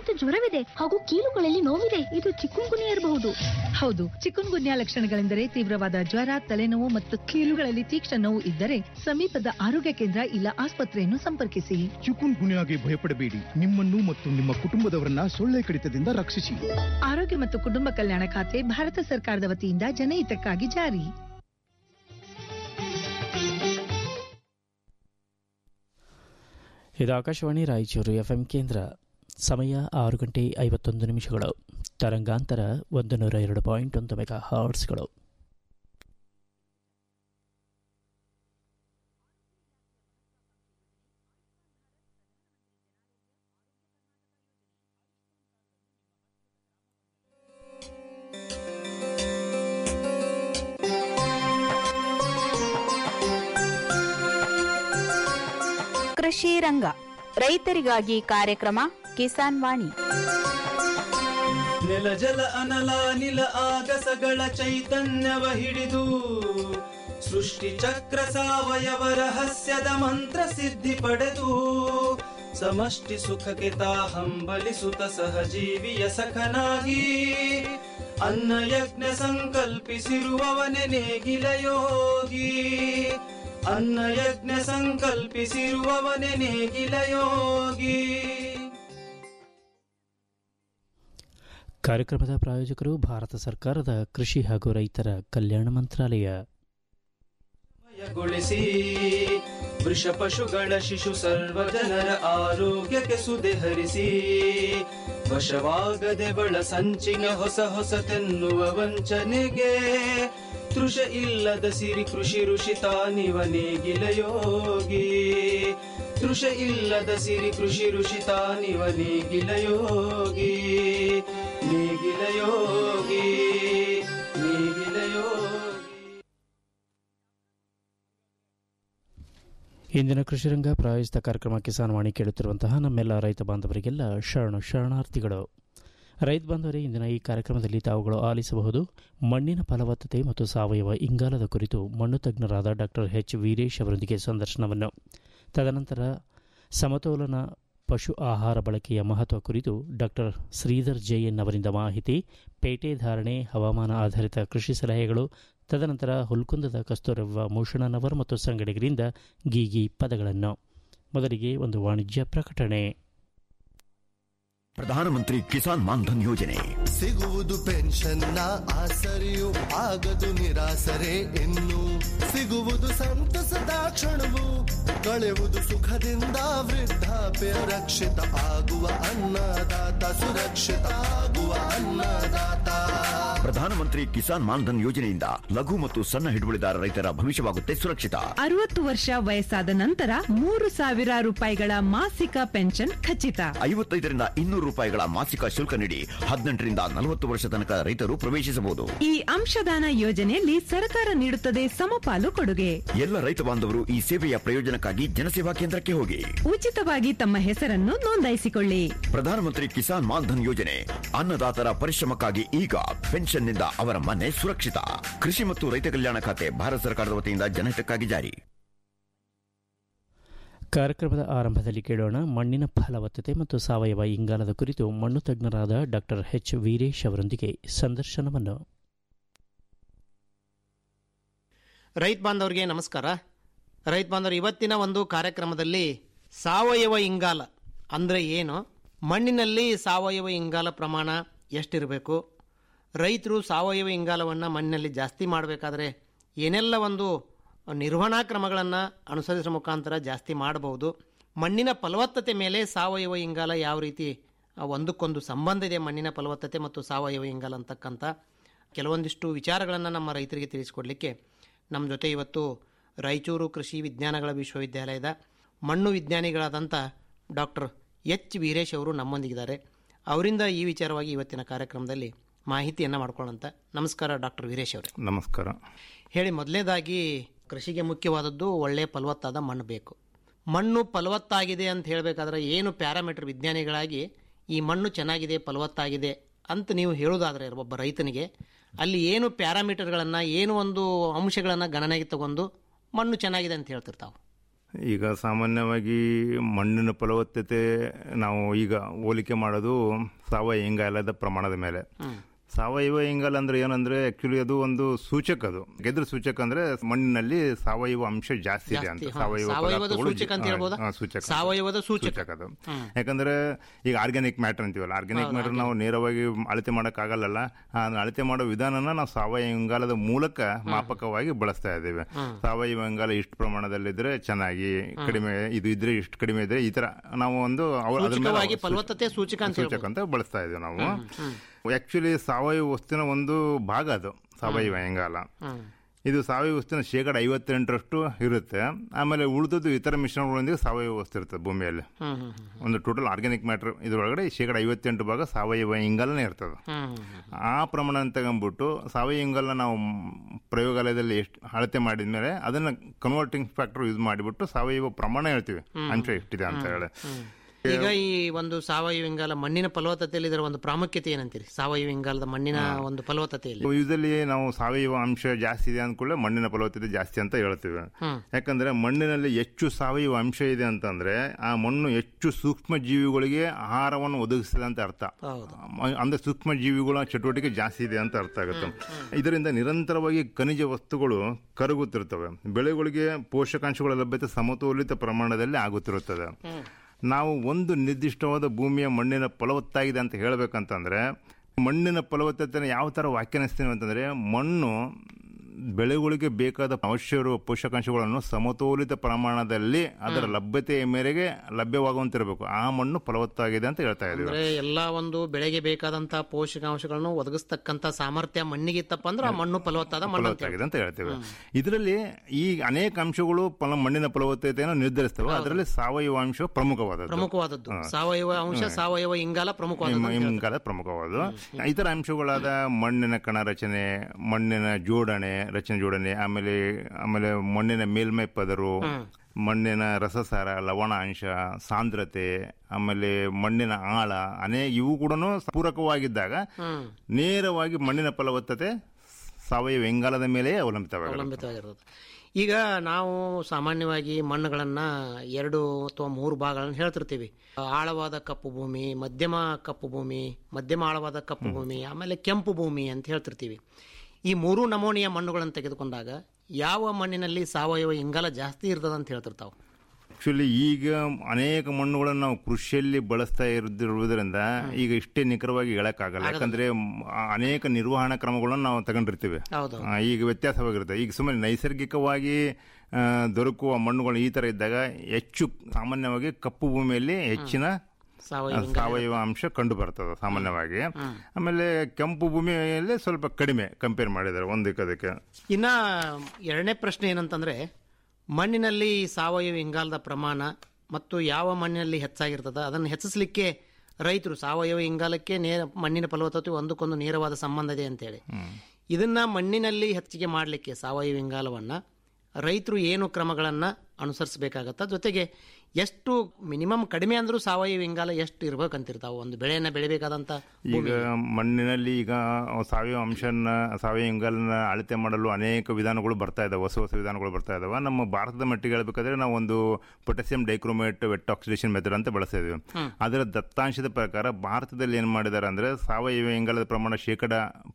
ಮತ್ತು ಜ್ವರವಿದೆ ಹಾಗೂ ಕೀಲುಗಳಲ್ಲಿ ನೋವಿದೆ ಇದು ಚಿಕ್ಕುಂಗುನಿಯ ಇರಬಹುದು ಹೌದು ಚಿಕನ್ ಗುನ್ಯಾ ಲಕ್ಷಣಗಳೆಂದರೆ ತೀವ್ರವಾದ ಜ್ವರ ತಲೆನೋವು ಮತ್ತು ಕೀಲುಗಳಲ್ಲಿ ತೀಕ್ಷ್ಣ ನೋವು ಇದ್ದರೆ ಸಮೀಪದ ಆರೋಗ್ಯ ಕೇಂದ್ರ ಇಲ್ಲ ಆಸ್ಪತ್ರೆಯನ್ನು ಸಂಪರ್ಕಿಸಿ ಚಿಕುನ್ ಗುನ್ಯಾಗೆ ಭಯಪಡಬೇಡಿ ನಿಮ್ಮನ್ನು ಮತ್ತು ನಿಮ್ಮ ಕುಟುಂಬದವರನ್ನ ಸೊಳ್ಳೆ ಕಡಿತದಿಂದ ರಕ್ಷಿಸಿ ಆರೋಗ್ಯ ಮತ್ತು ಕುಟುಂಬ ಕಲ್ಯಾಣ ಖಾತೆ ಭಾರತ ಸರ್ಕಾರದ ವತಿಯಿಂದ ಜನಹಿತಕ್ಕಾಗಿ ಜಾರಿ ಇದು ಆಕಾಶವಾಣಿ ರಾಯಚೂರು ಎಫ್ಎಂ ಕೇಂದ್ರ ಸಮಯ ಆರು ಗಂಟೆ ಐವತ್ತೊಂದು ನಿಮಿಷಗಳು ತರಂಗಾಂತರ ಒಂದು ನೂರ ಎರಡು ಪಾಯಿಂಟ್ ಒಂದು ಮೆಗಾ ಹಾರ್ಟ್ಸ್ಗಳು ಕೃಷಿ ರಂಗ ರೈತರಿಗಾಗಿ ಕಾರ್ಯಕ್ರಮ ಕಿಸಾನ್ ವಾಣಿ ನೆಲ ಜಲ ಅನಲ ನಿಲ ಆಗಸಗಳ ಚೈತನ್ಯವ ಹಿಡಿದು ಸೃಷ್ಟಿ ಚಕ್ರ ಸಾವಯವ ರಹಸ್ಯದ ಮಂತ್ರ ಸಿದ್ಧಿ ಪಡೆದು ಸಮಷ್ಟಿ ಸುಖಕ್ಕೆ ತಾ ಹಂಬಲಿಸುತ್ತ ಸಹಜೀವಿಯ ಸಖನಾಗಿ ಅನ್ನ ಯಜ್ಞ ಸಂಕಲ್ಪಿಸಿರುವವನೆ ನೇಗಿಲ ಯೋಗಿ ಅನ್ನ ಯಜ್ಞ ಸಂಕಲ್ಪಿಸಿರುವವನೆ ನೇಗಿಲ ಯೋಗಿ ಕಾರ್ಯಕ್ರಮದ ಪ್ರಾಯೋಜಕರು ಭಾರತ ಸರ್ಕಾರದ ಕೃಷಿ ಹಾಗೂ ರೈತರ ಕಲ್ಯಾಣ ಮಂತ್ರಾಲಯ ಮಯಗೊಳಿಸಿ ವೃಷ ಪಶುಗಳ ಶಿಶು ಸರ್ವ ಜನರ ಆರೋಗ್ಯಕ್ಕೆ ಸುದೆ ಹರಿಸಿ ವಶವಾಗದೆ ಬಳ ಸಂಚಿನ ಹೊಸ ಹೊಸತೆನ್ನುವ ವಂಚನೆಗೆ ತೃಷ ಇಲ್ಲದ ಸಿರಿ ಕೃಷಿ ಋಷಿ ತಾನಿವ ನೇಗಿಲ ಯೋಗಿ ತೃಷ ಇಲ್ಲದ ಸಿರಿ ಕೃಷಿ ಋಷಿ ತಾನಿವ ನೇಗಿಲ ಯೋಗಿ ನೇಗಿಲ ಯೋಗಿ ನೇಗಿಲ ಯೋಗಿ ಇಂದಿನ ಕೃಷಿರಂಗ ಪ್ರಾಯೋಜಿತ ಕಾರ್ಯಕ್ರಮ ಕಿಸಾನ್ ವಾಣಿ ಕೇಳುತ್ತಿರುವಂತಹ ನಮ್ಮೆಲ್ಲ ರೈತ ಬಾಂಧವರಿಗೆಲ್ಲ ಶರಣು ಶರಣಾರ್ಥಿಗಳು ರೈತ ಬಾಂಧವರೇ ಇಂದಿನ ಈ ಕಾರ್ಯಕ್ರಮದಲ್ಲಿ ತಾವುಗಳು ಆಲಿಸಬಹುದು ಮಣ್ಣಿನ ಫಲವತ್ತತೆ ಮತ್ತು ಸಾವಯವ ಇಂಗಾಲದ ಕುರಿತು ಮಣ್ಣು ತಜ್ಞರಾದ ಡಾಕ್ಟರ್ ಎಚ್ ವೀರೇಶ್ ಅವರೊಂದಿಗೆ ಸಂದರ್ಶನವನ್ನು ತದನಂತರ ಸಮತೋಲನ ಪಶು ಆಹಾರ ಬಳಕೆಯ ಮಹತ್ವ ಕುರಿತು ಡಾಕ್ಟರ್ ಶ್ರೀಧರ್ ಜೆಎನ್ ಅವರಿಂದ ಮಾಹಿತಿ ಪೇಟೆ ಧಾರಣೆ ಹವಾಮಾನ ಆಧಾರಿತ ಕೃಷಿ ಸಲಹೆಗಳು ತದನಂತರ ಹುಲ್ಕುಂದದ ಕಸ್ತೂರವ್ವ ಭೂಷಣನವರ್ ಮತ್ತು ಸಂಗಡಿಗರಿಂದ ಗೀಗಿ ಪದಗಳನ್ನು ಮೊದಲಿಗೆ ಒಂದು ವಾಣಿಜ್ಯ ಪ್ರಕಟಣೆ ಪ್ರಧಾನಮಂತ್ರಿ ಕಿಸಾನ್ ಮಾನ್ಧನ್ ಯೋಜನೆ ಸಿಗುವುದು ಪೆನ್ಷನ್ನ ಆಸರೆಯು ಆಗದು ನಿರಾಸರೆ ಇನ್ನು ಸಿಗುವುದು ಸಂತಸದ ಕ್ಷಣವು ಕಳೆಯುವುದು ಸುಖದಿಂದ ವೃದ್ಧಾಪ್ಯ ರಕ್ಷಿತ ಆಗುವ ಅನ್ನದಾತ ಸುರಕ್ಷಿತ ಆಗುವ ಅನ್ನದಾತ ಪ್ರಧಾನಮಂತ್ರಿ ಕಿಸಾನ್ ಮಾನ್ಧನ್ ಯೋಜನೆಯಿಂದ ಲಘು ಮತ್ತು ಸಣ್ಣ ಹಿಡುವಳಿದಾರ ರೈತರ ಭವಿಷ್ಯವಾಗುತ್ತೆ ಸುರಕ್ಷಿತ ಅರವತ್ತು ವರ್ಷ ವಯಸ್ಸಾದ ನಂತರ ಮೂರು ಸಾವಿರ ರೂಪಾಯಿಗಳ ಮಾಸಿಕ ಪೆನ್ಷನ್ ಖಚಿತ ಐವತ್ತೈದರಿಂದ ಇನ್ನೂರು ರೂಪಾಯಿಗಳ ಮಾಸಿಕ ಶುಲ್ಕ ನೀಡಿ ಹದಿನೆಂಟರಿಂದ ನಲವತ್ತು ವರ್ಷ ತನಕ ರೈತರು ಪ್ರವೇಶಿಸಬಹುದು ಈ ಅಂಶದಾನ ಯೋಜನೆಯಲ್ಲಿ ಸರ್ಕಾರ ನೀಡುತ್ತದೆ ಸಮಪಾಲು ಕೊಡುಗೆ ಎಲ್ಲ ರೈತ ಬಾಂಧವರು ಈ ಸೇವೆಯ ಪ್ರಯೋಜನಕ್ಕಾಗಿ ಜನಸೇವಾ ಕೇಂದ್ರಕ್ಕೆ ಹೋಗಿ ಉಚಿತವಾಗಿ ತಮ್ಮ ಹೆಸರನ್ನು ನೋಂದಾಯಿಸಿಕೊಳ್ಳಿ ಪ್ರಧಾನಮಂತ್ರಿ ಕಿಸಾನ್ ಮಾನ್ಧನ್ ಯೋಜನೆ ಅನ್ನದಾತರ ಪರಿಶ್ರಮಕ್ಕಾಗಿ ಈಗ ಪೆನ್ಷನ್ನಿಂದ ಅವರ ಮನೆ ಸುರಕ್ಷಿತ ಕೃಷಿ ಮತ್ತು ರೈತ ಕಲ್ಯಾಣ ಖಾತೆ ಭಾರತ ಸರ್ಕಾರದ ವತಿಯಿಂದ ಜನಹಿತಕ್ಕಾಗಿ ಜಾರಿ ಕಾರ್ಯಕ್ರಮದ ಆರಂಭದಲ್ಲಿ ಕೇಳೋಣ ಮಣ್ಣಿನ ಫಲವತ್ತತೆ ಮತ್ತು ಸಾವಯವ ಇಂಗಾಲದ ಕುರಿತು ಮಣ್ಣು ತಜ್ಞರಾದ ಡಾಕ್ಟರ್ ಎಚ್ ವೀರೇಶ್ ಅವರೊಂದಿಗೆ ಸಂದರ್ಶನವನ್ನು ರೈತ ಬಾಂಧವರಿಗೆ ನಮಸ್ಕಾರ ರೈತ ಬಾಂಧವರು ಇವತ್ತಿನ ಒಂದು ಕಾರ್ಯಕ್ರಮದಲ್ಲಿ ಸಾವಯವ ಇಂಗಾಲ ಅಂದರೆ ಏನು ಮಣ್ಣಿನಲ್ಲಿ ಸಾವಯವ ಇಂಗಾಲ ಪ್ರಮಾಣ ಎಷ್ಟಿರಬೇಕು ರೈತರು ಸಾವಯವ ಇಂಗಾಲವನ್ನು ಮಣ್ಣಿನಲ್ಲಿ ಜಾಸ್ತಿ ಮಾಡಬೇಕಾದ್ರೆ ಏನೆಲ್ಲ ಒಂದು ನಿರ್ವಹಣಾ ಕ್ರಮಗಳನ್ನು ಅನುಸರಿಸುವ ಮುಖಾಂತರ ಜಾಸ್ತಿ ಮಾಡಬಹುದು ಮಣ್ಣಿನ ಫಲವತ್ತತೆ ಮೇಲೆ ಸಾವಯವ ಇಂಗಾಲ ಯಾವ ರೀತಿ ಆ, ಒಂದಕ್ಕೊಂದು ಸಂಬಂಧ ಇದೆ ಮಣ್ಣಿನ ಫಲವತ್ತತೆ ಮತ್ತು ಸಾವಯವ ಇಂಗಾಲ ಅಂತಕ್ಕಂಥ ಕೆಲವೊಂದಿಷ್ಟು ವಿಚಾರಗಳನ್ನು ನಮ್ಮ ರೈತರಿಗೆ ತಿಳಿಸಿಕೊಡಲಿಕ್ಕೆ ನಮ್ಮ ಜೊತೆ ಇವತ್ತು ರಾಯಚೂರು ಕೃಷಿ ವಿಜ್ಞಾನಗಳ ವಿಶ್ವವಿದ್ಯಾಲಯದ ಮಣ್ಣು ವಿಜ್ಞಾನಿಗಳಾದಂಥ ಡಾಕ್ಟರ್ ಎಚ್ ವೀರೇಶ್ ಅವರು ನಮ್ಮೊಂದಿಗಿದ್ದಾರೆ ಅವರಿಂದ ಈ ವಿಚಾರವಾಗಿ ಇವತ್ತಿನ ಕಾರ್ಯಕ್ರಮದಲ್ಲಿ ಮಾಹಿತಿಯನ್ನು ಮಾಡ್ಕೊಳ್ಳೋಂಥ ನಮಸ್ಕಾರ ಡಾಕ್ಟರ್ ವೀರೇಶ್ ಅವರೇ ನಮಸ್ಕಾರ ಹೇಳಿ ಮೊದಲನೇದಾಗಿ ಕೃಷಿಗೆ ಮುಖ್ಯವಾದದ್ದು ಒಳ್ಳೆಯ ಫಲವತ್ತಾದ ಮಣ್ಣು ಬೇಕು ಮಣ್ಣು ಫಲವತ್ತಾಗಿದೆ ಅಂತ ಹೇಳಬೇಕಾದ್ರೆ ಏನು ಪ್ಯಾರಾಮೀಟರ್ ವಿಜ್ಞಾನಿಗಳಾಗಿ ಈ ಮಣ್ಣು ಚೆನ್ನಾಗಿದೆ ಫಲವತ್ತಾಗಿದೆ ಅಂತ ನೀವು ಹೇಳೋದಾದರೆ ಒಬ್ಬ ರೈತನಿಗೆ ಅಲ್ಲಿ ಏನು ಪ್ಯಾರಾಮೀಟರ್ಗಳನ್ನು ಏನು ಒಂದು ಅಂಶಗಳನ್ನು ಗಣನೆಗೆ ತಗೊಂಡು ಮಣ್ಣು ಚೆನ್ನಾಗಿದೆ ಅಂತ ಹೇಳ್ತಿರ್ತಾವೆ ಈಗ ಸಾಮಾನ್ಯವಾಗಿ ಮಣ್ಣಿನ ಫಲವತ್ತತೆ ನಾವು ಈಗ ಹೋಲಿಕೆ ಮಾಡೋದು ಸಾವಯವ ಇಂಗಾಲದ ಪ್ರಮಾಣದ ಮೇಲೆ ಸಾವಯವ ಇಂಗಾಲ ಅಂದ್ರೆ ಏನಂದ್ರೆ ಆಕ್ಚುಲಿ ಅದು ಒಂದು ಸೂಚಕ ಅದು ಗೆದ್ರ ಸೂಚಕ ಅಂದ್ರೆ ಮಣ್ಣಿನಲ್ಲಿ ಸಾವಯವ ಅಂಶ ಜಾಸ್ತಿ ಇದೆ ಅಂತ ಜಾಸ್ತಿ, ಹಾ. ಸಾವಯವ ಸಾವಯವದ ಪದಾರ್ಥಗಳು ಸೂಚಕ ಅಂತ ಹಾ, ಹೇಳ್ಬೋದಾ? ಹಾ, ಸೂಚಕ ಸಾವಯವದ ಸೂಚಕ. ಅದು ಹ್ಮ್. ಯಾಕಂದ್ರೆ ಈಗ ಆರ್ಗ್ಯಾನಿಕ್ ಮ್ಯಾಟರ್ ಅಂತೀವಲ್ಲ ಆರ್ಗ್ಯಾನಿಕ್ ಹೌದು, ಮ್ಯಾಟರ್ ನಾವು ನೇರವಾಗಿ ಅಳತೆ ಮಾಡಕ್ ಆಗಲ್ಲ ಆ ಅಳತೆ ಮಾಡೋ ವಿಧಾನನ ನಾವು ಸಾವಯವ ಇಂಗಾಲದ ಮೂಲಕ ಮಾಪಕವಾಗಿ ಬಳಸ್ತಾ ಇದ್ದೇವೆ ಹ್ಮ್. ಸಾವಯವ ಇಂಗಾಲ ಇಷ್ಟು ಪ್ರಮಾಣದಲ್ಲಿದ್ರೆ ಚೆನ್ನಾಗಿ ಹ್ಮ್. ಕಡಿಮೆ ಇದು ಇದ್ರೆ ಇಷ್ಟು ಕಡಿಮೆ ಇದ್ರೆ ಈ ತರ ನಾವು ಒಂದು ಅವ್ರ- ಅದ್ರ ಮೇಲೆ ಸೂಚಕವಾಗಿ ಸೂಚ- ಫಲವತ್ತತೆ ಸೂಚಕ ಅಂತ ಸೂಚಕ ಹೇಳ್ಬೋದು. ಅಂತ ಬಳಸ್ತಾ ಇದ್ದೇವೆ ನಾವು ಹ್ಮ್, ಹ್ಮ್. ಆಕ್ಚುಲಿ ಸಾವಯವ ವಸ್ತುವಿನ ಒಂದು ಭಾಗ ಅದು ಸಾವಯವ ಇಂಗಾಲ ಹ್ಮ್. ಇದು ಸಾವಯವ ವಸ್ತುವಿನ ಶೇಕಡ ಐವತ್ತೆಂಟರಷ್ಟು ಇರುತ್ತೆ ಆಮೇಲೆ ಉಳಿದದ್ದು ಇತರ ಮಿಶ್ರಣಗಳೊಂದಿಗೆ ಸಾವಯವ ವಸ್ತು ಇರ್ತದೆ ಭೂಮಿಯಲ್ಲಿ ಹ್ಮ್, ಹ್ಮ್, ಒಂದು ಟೋಟಲ್ ಆರ್ಗ್ಯಾನಿಕ್ ಮ್ಯಾಟರ್ ಇದ್ರೊಳಗಡೆ ಶೇಕಡ ಐವತ್ತೆಂಟು ಭಾಗ ಸಾವಯವ ಇಂಗಾಲನೇ ಇರ್ತದೆ ಹ್ಮ್, ಆ ಪ್ರಮಾಣ ತಗೊಂಡ್ಬಿಟ್ಟು ಸಾವಯವ ಇಂಗಾಲ ನಾವು ಪ್ರಯೋಗಾಲಯದಲ್ಲಿ ಎಷ್ಟು ಅಳತೆ ಮಾಡಿದ್ಮೇಲೆ ಅದನ್ನ ಕನ್ವರ್ಟಿಂಗ್ ಫ್ಯಾಕ್ಟರ್ ಯೂಸ್ ಮಾಡಿಬಿಟ್ಟು ಸಾವಯವ ಪ್ರಮಾಣ ಹೇಳ್ತೀವಿ ಹ್ಮ್. ಅಂಶ ಎಷ್ಟಿದೆ ಅಂತ ಹೇಳಿ ಈಗ ಈ ಒಂದು ಸಾವಯವ ಇಂಗಾಲ ಮಣ್ಣಿನ ಫಲವತ್ತತೆಯಲ್ಲಿ ಇದರ ಒಂದು ಪ್ರಾಮುಖ್ಯತೆ ಏನಂತೀರಿ ಸಾವಯವ ಇಂಗಾಲದ ಮಣ್ಣಿನ ಒಂದು ಫಲವತ್ತತೆಯಲ್ಲಿ ಯೂಸಲಿ ನಾವು ಸಾವಯವ ಅಂಶ ಜಾಸ್ತಿ ಇದೆ ಅಂದ್ಕೊಳ್ಳೆ ಮಣ್ಣಿನ ಫಲವತ್ತತೆ ಜಾಸ್ತಿ ಅಂತ ಹೇಳ್ತೀವಿ ಹ್ಮ್. ಯಾಕಂದ್ರೆ ಮಣ್ಣಿನಲ್ಲಿ ಹೆಚ್ಚು ಸಾವಯವ ಅಂಶ ಇದೆ ಅಂತಂದ್ರೆ ಆ ಮಣ್ಣು ಹೆಚ್ಚು ಸೂಕ್ಷ್ಮ ಜೀವಿಗಳಿಗೆ ಆಹಾರವನ್ನು ಒದಗಿಸಿದೆ ಅಂತ ಅರ್ಥ ಹೌದು ಮ- ಅಂದ್ರೆ ಸೂಕ್ಷ್ಮ ಜೀವಿಗಳ ಚಟುವಟಿಕೆ ಜಾಸ್ತಿ ಇದೆ ಅಂತ ಅರ್ಥ ಆಗುತ್ತೆ ಇದರಿಂದ ನಿರಂತರವಾಗಿ ಖನಿಜ ವಸ್ತುಗಳು ಕರಗುತ್ತಿರ್ತವೆ ಬೆಳೆಗಳಿಗೆ ಪೋಷಕಾಂಶಗಳ ಲಭ್ಯತೆ ಸಮತೋಲಿತ ಪ್ರಮಾಣದಲ್ಲಿ ಆಗುತ್ತಿರುತ್ತದೆ ನಾವು ಒಂದು ನಿರ್ದಿಷ್ಟವಾದ ಭೂಮಿಯ ಮಣ್ಣಿನ ಫಲವತ್ತಾಗಿದೆ ಅಂತ ಹೇಳ್ಬೇಕಂತಂದ್ರೆ ಮಣ್ಣಿನ ಫಲವತ್ತತೆನ ಯಾವ ತರ ವ್ಯಾಖ್ಯಾನಿಸ್ತೀವಿ ಅಂತಂದ್ರೆ ಮಣ್ಣು ಬೆಳೆಗಳಿಗೆ ಬೇಕಾದ ಅವಶ್ಯ ಇರುವ ಪೋಷಕಾಂಶಗಳನ್ನು ಸಮತೋಲಿತ ಪ್ರಮಾಣದಲ್ಲಿ ಅದರ ಲಭ್ಯತೆಯ ಮೇರೆಗೆ ಲಭ್ಯವಾಗುವಂತಿರಬೇಕು ಆ ಮಣ್ಣು ಫಲವತ್ತಾಗಿದೆ ಅಂತ ಹೇಳ್ತಾ ಇದ್ದೀವಿ ಅಂದ್ರೆ ಎಲ್ಲಾ ಒಂದು ಬೆಳೆಗೆ ಬೇಕಾದಂತ ಪೋಷಕಾಂಶಗಳನ್ನು ಒದಗಿಸ್ತಕ್ಕಂತ ಸಾಮರ್ಥ್ಯ ಮಣ್ಣಿಗೆ ಇತ್ತಪ್ಪ ಅಂದ್ರೆ ಆ ಮಣ್ಣು ಫಲವತ್ತಾದ ಮಣ್ಣು ಅಂತ ಫಲವತ್ತಾಗಿದೆ ಅಂತ ಹೇಳ್ತೇವೆ ಇದರಲ್ಲಿ ಈ ಅನೇಕ ಅಂಶಗಳು ಫಲ ಮಣ್ಣಿನ ಫಲವತ್ತತೆಯನ್ನು ನಿರ್ಧರಿಸ್ತವೆ ಅದರಲ್ಲಿ ಸಾವಯವ ಅಂಶ ಪ್ರಮುಖವಾದದ್ದು ಪ್ರಮುಖವಾದದ್ದು ಹಾ. ಸಾವಯವ ಅಂಶ ಹ್ಮ್. ಸಾವಯವ ಇಂಗಾಲ ಪ್ರಮುಖವಾದದ್ದು ಅಂತ ಹೇಳ್ತಾರೆ. ಇಂಗಾಲ ಪ್ರಮುಖವಾದ ಇತರ ಅಂಶಗಳಾದ ಮಣ್ಣಿನ ಕಣ ರಚನೆ ಮಣ್ಣಿನ ಜೋಡಣೆ ರಚನೆ ಜೋಡಣೆ ಆಮೇಲೆ ಆಮೇಲೆ ಮಣ್ಣಿನ ಮೇಲ್ಮೈ ಪದರು ಮಣ್ಣಿನ ರಸಸಾರ ಲವಣಾಂಶ ಸಾಂದ್ರತೆ ಆಮೇಲೆ ಮಣ್ಣಿನ ಆಳ ಅನೇ ಇವು ಕೂಡ ಪೂರಕವಾಗಿದ್ದಾಗ ಹ್ಮ್. ನೇರವಾಗಿ ಮಣ್ಣಿನ ಫಲವತ್ತತೆ ಸಾವಯವ ಇಂಗಾಲದ ಮೇಲೆ ಅವಲಂಬಿತವಾಗಿದೆ ಅವಲಂಬಿತವಾಗಿರ್ತದೆ ಈಗ ನಾವು ಸಾಮಾನ್ಯವಾಗಿ ಮಣ್ಣುಗಳನ್ನ ಎರಡು ಅಥವಾ ಮೂರು ಭಾಗಗಳನ್ನು ಹೇಳ್ತಿರ್ತೀವಿ ಆಳವಾದ ಕಪ್ಪು ಭೂಮಿ ಮಧ್ಯಮ ಕಪ್ಪು ಭೂಮಿ ಮಧ್ಯಮ ಆಳವಾದ ಕಪ್ಪು ಭೂಮಿ ಆಮೇಲೆ ಕೆಂಪು ಭೂಮಿ ಅಂತ ಹೇಳ್ತಿರ್ತೀವಿ ಈ ಮೂರು ನಮೂನೆಯ ಮಣ್ಣುಗಳನ್ನು ತೆಗೆದುಕೊಂಡಾಗ ಯಾವ ಮಣ್ಣಿನಲ್ಲಿ ಸಾವಯವ ಇಂಗಾಲ ಜಾಸ್ತಿ ಇರ್ತದೆ ಅಂತ ಹೇಳ್ತಿರ್ತಾವೆ ಆಕ್ಚುಲಿ ಈಗ ಅನೇಕ ಮಣ್ಣುಗಳನ್ನು ನಾವು ಕೃಷಿಯಲ್ಲಿ ಬಳಸ್ತಾ ಇರುವುದರಿಂದ ಈಗ ಇಷ್ಟೇ ನಿಖರವಾಗಿ ಹೇಳಕ್ಕಾಗಲ್ಲ ಯಾಕಂದ್ರೆ ಮ್, ಆ ಅನೇಕ ನಿರ್ವಹಣಾ ಕ್ರಮಗಳನ್ನು ನಾವು ತಗೊಂಡಿರ್ತೀವಿ ಹೌದು. ಆ, ಈಗ ವ್ಯತ್ಯಾಸವಾಗಿರುತ್ತೆ ಈಗ ಸುಮ್ಮನೆ ನೈಸರ್ಗಿಕವಾಗಿ ಆ, ದೊರಕುವ ಮಣ್ಣುಗಳು ಈ ತರ ಇದ್ದಾಗ ಹೆಚ್ಚು ಸಾಮಾನ್ಯವಾಗಿ ಕಪ್ಪು ಭೂಮಿಯಲ್ಲಿ ಹೆಚ್ಚಿನ ಸಾವಯವ ಆ, ಸಾವಯವ ಅಂಶ ಕಂಡು ಬರ್ತದೆ ಸಾಮಾನ್ಯವಾಗಿ ಆಮೇಲೆ ಕೆಂಪು ಭೂಮಿಯಲ್ಲಿ ಸ್ವಲ್ಪ ಕಡಿಮೆ ಕಂಪೇರ್ ಮಾಡಿದ್ದಾರೆ ಒಂದಕ್ಕೆ ಅದಕ್ಕೆ ಇನ್ನ ಎರಡನೇ ಪ್ರಶ್ನೆ ಏನಂತಂದ್ರೆ ಮಣ್ಣಿನಲ್ಲಿ ಸಾವಯವ ಇಂಗಾಲದ ಪ್ರಮಾಣ ಮತ್ತು ಯಾವ ಮಣ್ಣಿನಲ್ಲಿ ಹೆಚ್ಚಾಗಿರ್ತದ ಅದನ್ನು ಹೆಚ್ಚಿಸಲಿಕ್ಕೆ ರೈತರು ಸಾವಯವ ಇಂಗಾಲಕ್ಕೆ ನೇರ ಮಣ್ಣಿನ ಫಲವತ್ತತೆ ಒಂದಕ್ಕೊಂದು ನೇರವಾದ ಸಂಬಂಧ ಇದೆ ಅಂತೇಳಿ ಇದನ್ನ ಮಣ್ಣಿನಲ್ಲಿ ಹೆಚ್ಚಿಗೆ ಮಾಡಲಿಕ್ಕೆ ಸಾವಯವ ಇಂಗಾಲವನ್ನ ರೈತರು ಏನು ಕ್ರಮಗಳನ್ನ ಅನುಸರಿಸಬೇಕಾಗತ್ತ ಜೊತೆಗೆ ಎಷ್ಟು ಮಿನಿಮಮ್ ಕಡಿಮೆ ಅಂದ್ರೂ ಸಾವಯವ ಇಂಗಾಲ ಎಷ್ಟು ಇರ್ಬೇಕಂತಿರ್ತಾವ ಒಂದು ಬೆಳೆಯನ್ನ ಬೆಳಿಬೇಕಾದಂತ ಈಗ ಮಣ್ಣಿನಲ್ಲಿ ಈಗ ಸಾವಯವ ಅಂಶನ ಸಾವಯವ ಇಂಗಾಲನ ಅಳತೆ ಮಾಡಲು ಅನೇಕ ವಿಧಾನಗಳು ಬರ್ತಾ ಇದಾವೆ ಹೊಸ ಹೊಸ ವಿಧಾನಗಳು ಬರ್ತಾ ಇದಾವೆ ನಮ್ಮ ಭಾರತದ ಮಟ್ಟಿಗೆ ಹೇಳ್ಬೇಕಾದ್ರೆ ನಾವು ಒಂದು potassium dichromate wet oxidation method ಅಂತ ಬಳಸ್ತಾ ಇದೀವಿ ಅದರ ದತ್ತಾಂಶದ ಪ್ರಕಾರ ಭಾರತದಲ್ಲಿ ಏನು ಮಾಡಿದ್ದಾರೆ ಅಂದ್ರೆ ಸಾವಯವ ಇಂಗಾಲದ ಪ್ರಮಾಣ ಶೇಕಡ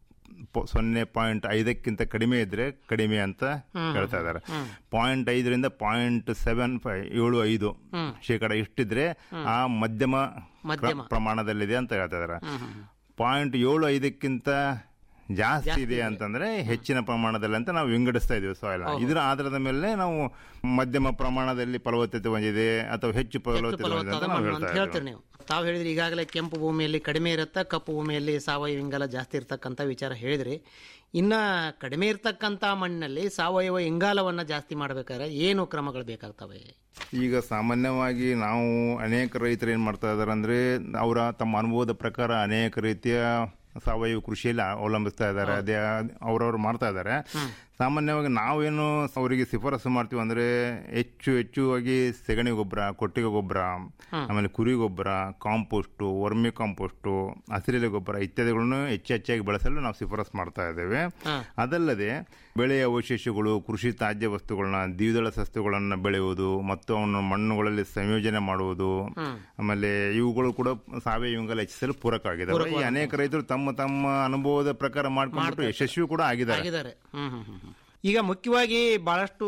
ಪ- ಸೊನ್ನೆ ಪಾಯಿಂಟ್ ಐದಕ್ಕಿಂತ ಕಡಿಮೆ ಇದ್ರೆ ಕಡಿಮೆ ಅಂತ ಹೇಳ್ತಾ ಇದ್ದಾರೆ ಪಾಯಿಂಟ್ ಐದರಿಂದ ಪಾಯಿಂಟ್ ಸೆವೆನ್ ಫೈವ್ ಏಳು ಐದು ಶೇಕಡ ಇಷ್ಟಿದ್ರೆ ಆ ಮಧ್ಯಮ ಮಧ್ಯಮ. ಪ್ರ- ಪ್ರಮಾಣದಲ್ಲಿದೆ ಅಂತ ಹೇಳ್ತಾ ಇದ್ದಾರೆ ಪಾಯಿಂಟ್ ಏಳು ಐದಕ್ಕಿಂತ ಜಾಸ್ತಿ ಇದೆ ಅಂತಂದ್ರೆ ಹೆಚ್ಚಿನ ಪ್ರಮಾಣದಲ್ಲಿ ಅಂತ ನಾವು ವಿಂಗಡಿಸ್ತಾ ಇದೀವಿ ಸಾಯಿಲ್ ಇದರ ಆಧಾರದ ಮೇಲೆ ನಾವು ಮಧ್ಯಮ ಪ್ರಮಾಣದಲ್ಲಿ ಫಲವತ್ತತೆ ಹೊಂದಿದೆ ಅಥವಾ ಹೆಚ್ಚು ಫಲವತ್ತತೆ ಹೊಂದಿದೆ ಅಂತ ಫಲವತ್ತಾದ ನಾವು ಮಣ್ಣು ಹೇಳ್ತಾ ಅಂತ ಹೇಳ್ತೀರಿ ಇದ್ದೀವಿ ನೀವು ತಾವು ಹೇಳಿದ್ರಿ ಈಗಾಗಲೇ ಕೆಂಪು ಭೂಮಿಯಲ್ಲಿ ಕಡಿಮೆ ಇರುತ್ತಾ ಕಪ್ಪು ಭೂಮಿಯಲ್ಲಿ ಸಾವಯವ ಇಂಗಾಲ ಜಾಸ್ತಿ ಇರ್ತಕ್ಕಂಥ ವಿಚಾರ ಹೇಳಿದ್ರಿ ಇನ್ನ ಕಡಿಮೆ ಇರ್ತಕ್ಕಂಥ ಮಣ್ಣಿನಲ್ಲಿ ಸಾವಯವ ಇಂಗಾಲವನ್ನ ಜಾಸ್ತಿ ಮಾಡ್ಬೇಕಾದ್ರೆ ಏನು ಕ್ರಮಗಳು ಬೇಕಾಗ್ತವೆ ಈಗ ಸಾಮಾನ್ಯವಾಗಿ ನಾವು ಅನೇಕ ರೈತರು ಏನ್ ಮಾಡ್ತಾ ಇದಾರೆ ಅಂದ್ರೆ ಅವರ ತಮ್ಮ ಅನುಭವದ ಪ್ರಕಾರ ಅನೇಕ ರೀತಿಯ ಸಾವಯವ ಕೃಷಿಯಲ್ಲಿ ಅವಲಂಬಿಸ್ತಾ ಇದ್ದಾರೆ ಅದೇ ಅವ್ರವ್ರು ಮಾಡ್ತಾ ಇದ್ದಾರೆ ಸಾಮಾನ್ಯವಾಗಿ ನಾವೇನು ಅವರಿಗೆ ಶಿಫಾರಸು ಮಾಡ್ತೀವಿ ಅಂದ್ರೆ ಹೆಚ್ಚು ಹೆಚ್ಚುವಾಗಿ ಸೆಗಣಿ ಗೊಬ್ಬರ ಕೊಟ್ಟಿಗೆ ಗೊಬ್ಬರ ಆಮೇಲೆ ಕುರಿ ಗೊಬ್ಬರ ಕಾಂಪೋಸ್ಟು ವರ್ಮಿ ಕಾಂಪೋಸ್ಟು ಹಸಿರೆಲೆ ಗೊಬ್ಬರ ಇತ್ಯಾದಿಗಳನ್ನು ಹೆಚ್ಚು ಹೆಚ್ಚಾಗಿ ಬಳಸಲು ನಾವು ಶಿಫಾರಸು ಮಾಡ್ತಾ ಇದ್ದೇವೆ ಅದಲ್ಲದೆ ಬೆಳೆಯ ಅವಶೇಷಗಳು ಕೃಷಿ ತ್ಯಾಜ್ಯ ವಸ್ತುಗಳನ್ನ ದ್ವಿದಳ ಸಸ್ಯಗಳನ್ನು ಬೆಳೆಯುವುದು ಮತ್ತು ಅವನ್ನು ಮಣ್ಣುಗಳಲ್ಲಿ ಸಂಯೋಜನೆ ಮಾಡುವುದು ಆಮೇಲೆ ಇವುಗಳು ಕೂಡ ಸಾವಯವ ಇಂಗಾಲ ಹೆಚ್ಚಿಸಲು ಪೂರಕ ಆಗಿದ್ದಾವೆ ಈ ಅನೇಕ ರೈತರು ತಮ್ಮ ತಮ್ಮ ಅನುಭವದ ಪ್ರಕಾರ ಮಾಡ್ಕೊಂಡ್ಬಿಟ್ಟು ಯಶಸ್ವಿ ಕೂಡ ಆಗಿದ್ದಾರೆ ಆಗಿದ್ದಾರೆ ಹ್ಮ್ ಹ್ಮ್ ಹ್ಮ್ ಹ್ಮ್. ಈಗ ಮುಖ್ಯವಾಗಿ ಬಹಳಷ್ಟು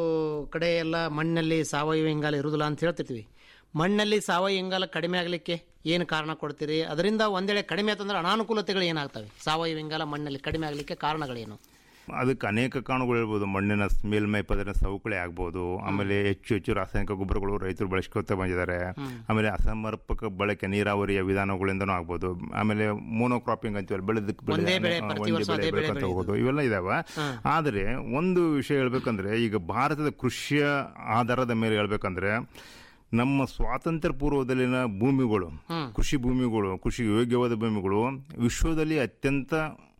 ಕಡೆ ಎಲ್ಲ ಮಣ್ಣಲ್ಲಿ ಸಾವಯವ ಇಂಗಾಲ ಇರುವುದಿಲ್ಲ ಅಂತ ಹೇಳ್ತಿರ್ತೀವಿ ಮಣ್ಣಲ್ಲಿ ಸಾವಯವ ಇಂಗಾಲ ಕಡಿಮೆ ಆಗಲಿಕ್ಕೆ ಏನು ಕಾರಣ ಕೊಡ್ತೀರಿ ಅದರಿಂದ ಒಂದೆಡೆ ಕಡಿಮೆ ಆತಂದ್ರೆ ಅನಾನುಕೂಲತೆಗಳು ಏನಾಗ್ತವೆ ಸಾವಯವ ಇಂಗಾಲ ಮಣ್ಣಲ್ಲಿ ಕಡಿಮೆ ಆಗಲಿಕ್ಕೆ ಕಾರಣಗಳೇನು ಅದಕ್ಕೆ ಅನೇಕ ಕಾರಣಗಳು ಹೇಳ್ಬೋದು ಮಣ್ಣಿನ ಮೇಲ್ಮೈ ಪದರ ಸವಕಳಿ ಆಗ್ಬೋದು ಆಮೇಲೆ ಹೆಚ್ಚು ಹೆಚ್ಚು ರಾಸಾಯನಿಕ ಗೊಬ್ಬರಗಳು ರೈತರು ಬಳಸ್ಕೊತಾ ಬಂದಿದ್ದಾರೆ ಆಮೇಲೆ ಅಸಮರ್ಪಕ ಬಳಕೆ ನೀರಾವರಿಯ ವಿಧಾನಗಳಿಂದನೂ ಆಗ್ಬೋದು ಆಮೇಲೆ ಮೋನೋಕ್ರಾಪಿಂಗ್ ಅಂತೀವಲ್ಲ ಬೆಳೆದಕ್ಕೆ ಬೆಳೆ ಒಂದೇ ಬೆಳೆ, ಆ, ಪ್ರತಿ ಒಂದೇ ವರ್ಷ ಬೆಳೆ ಅದೇ ಬೆಳೆ ಬೆಳ್ಕೊಂತ ಬೆಳೆಯೋದು. ಹೋಗೋದು ಇವೆಲ್ಲ ಇದಾವೆ ಆದರೆ ಒಂದು ವಿಷಯ ಹೇಳ್ಬೇಕಂದ್ರೆ ಈಗ ಭಾರತದ ಕೃಷಿಯ ಆಧಾರದ ಮೇಲೆ ಹೇಳ್ಬೇಕಂದ್ರೆ ನಮ್ಮ ಸ್ವಾತಂತ್ರ್ಯ ಪೂರ್ವದಲ್ಲಿನ ಭೂಮಿಗಳು ಕೃಷಿ ಭೂಮಿಗಳು ಕೃಷಿ ಯೋಗ್ಯವಾದ ಭೂಮಿಗಳು ವಿಶ್ವದಲ್ಲಿ ಅತ್ಯಂತ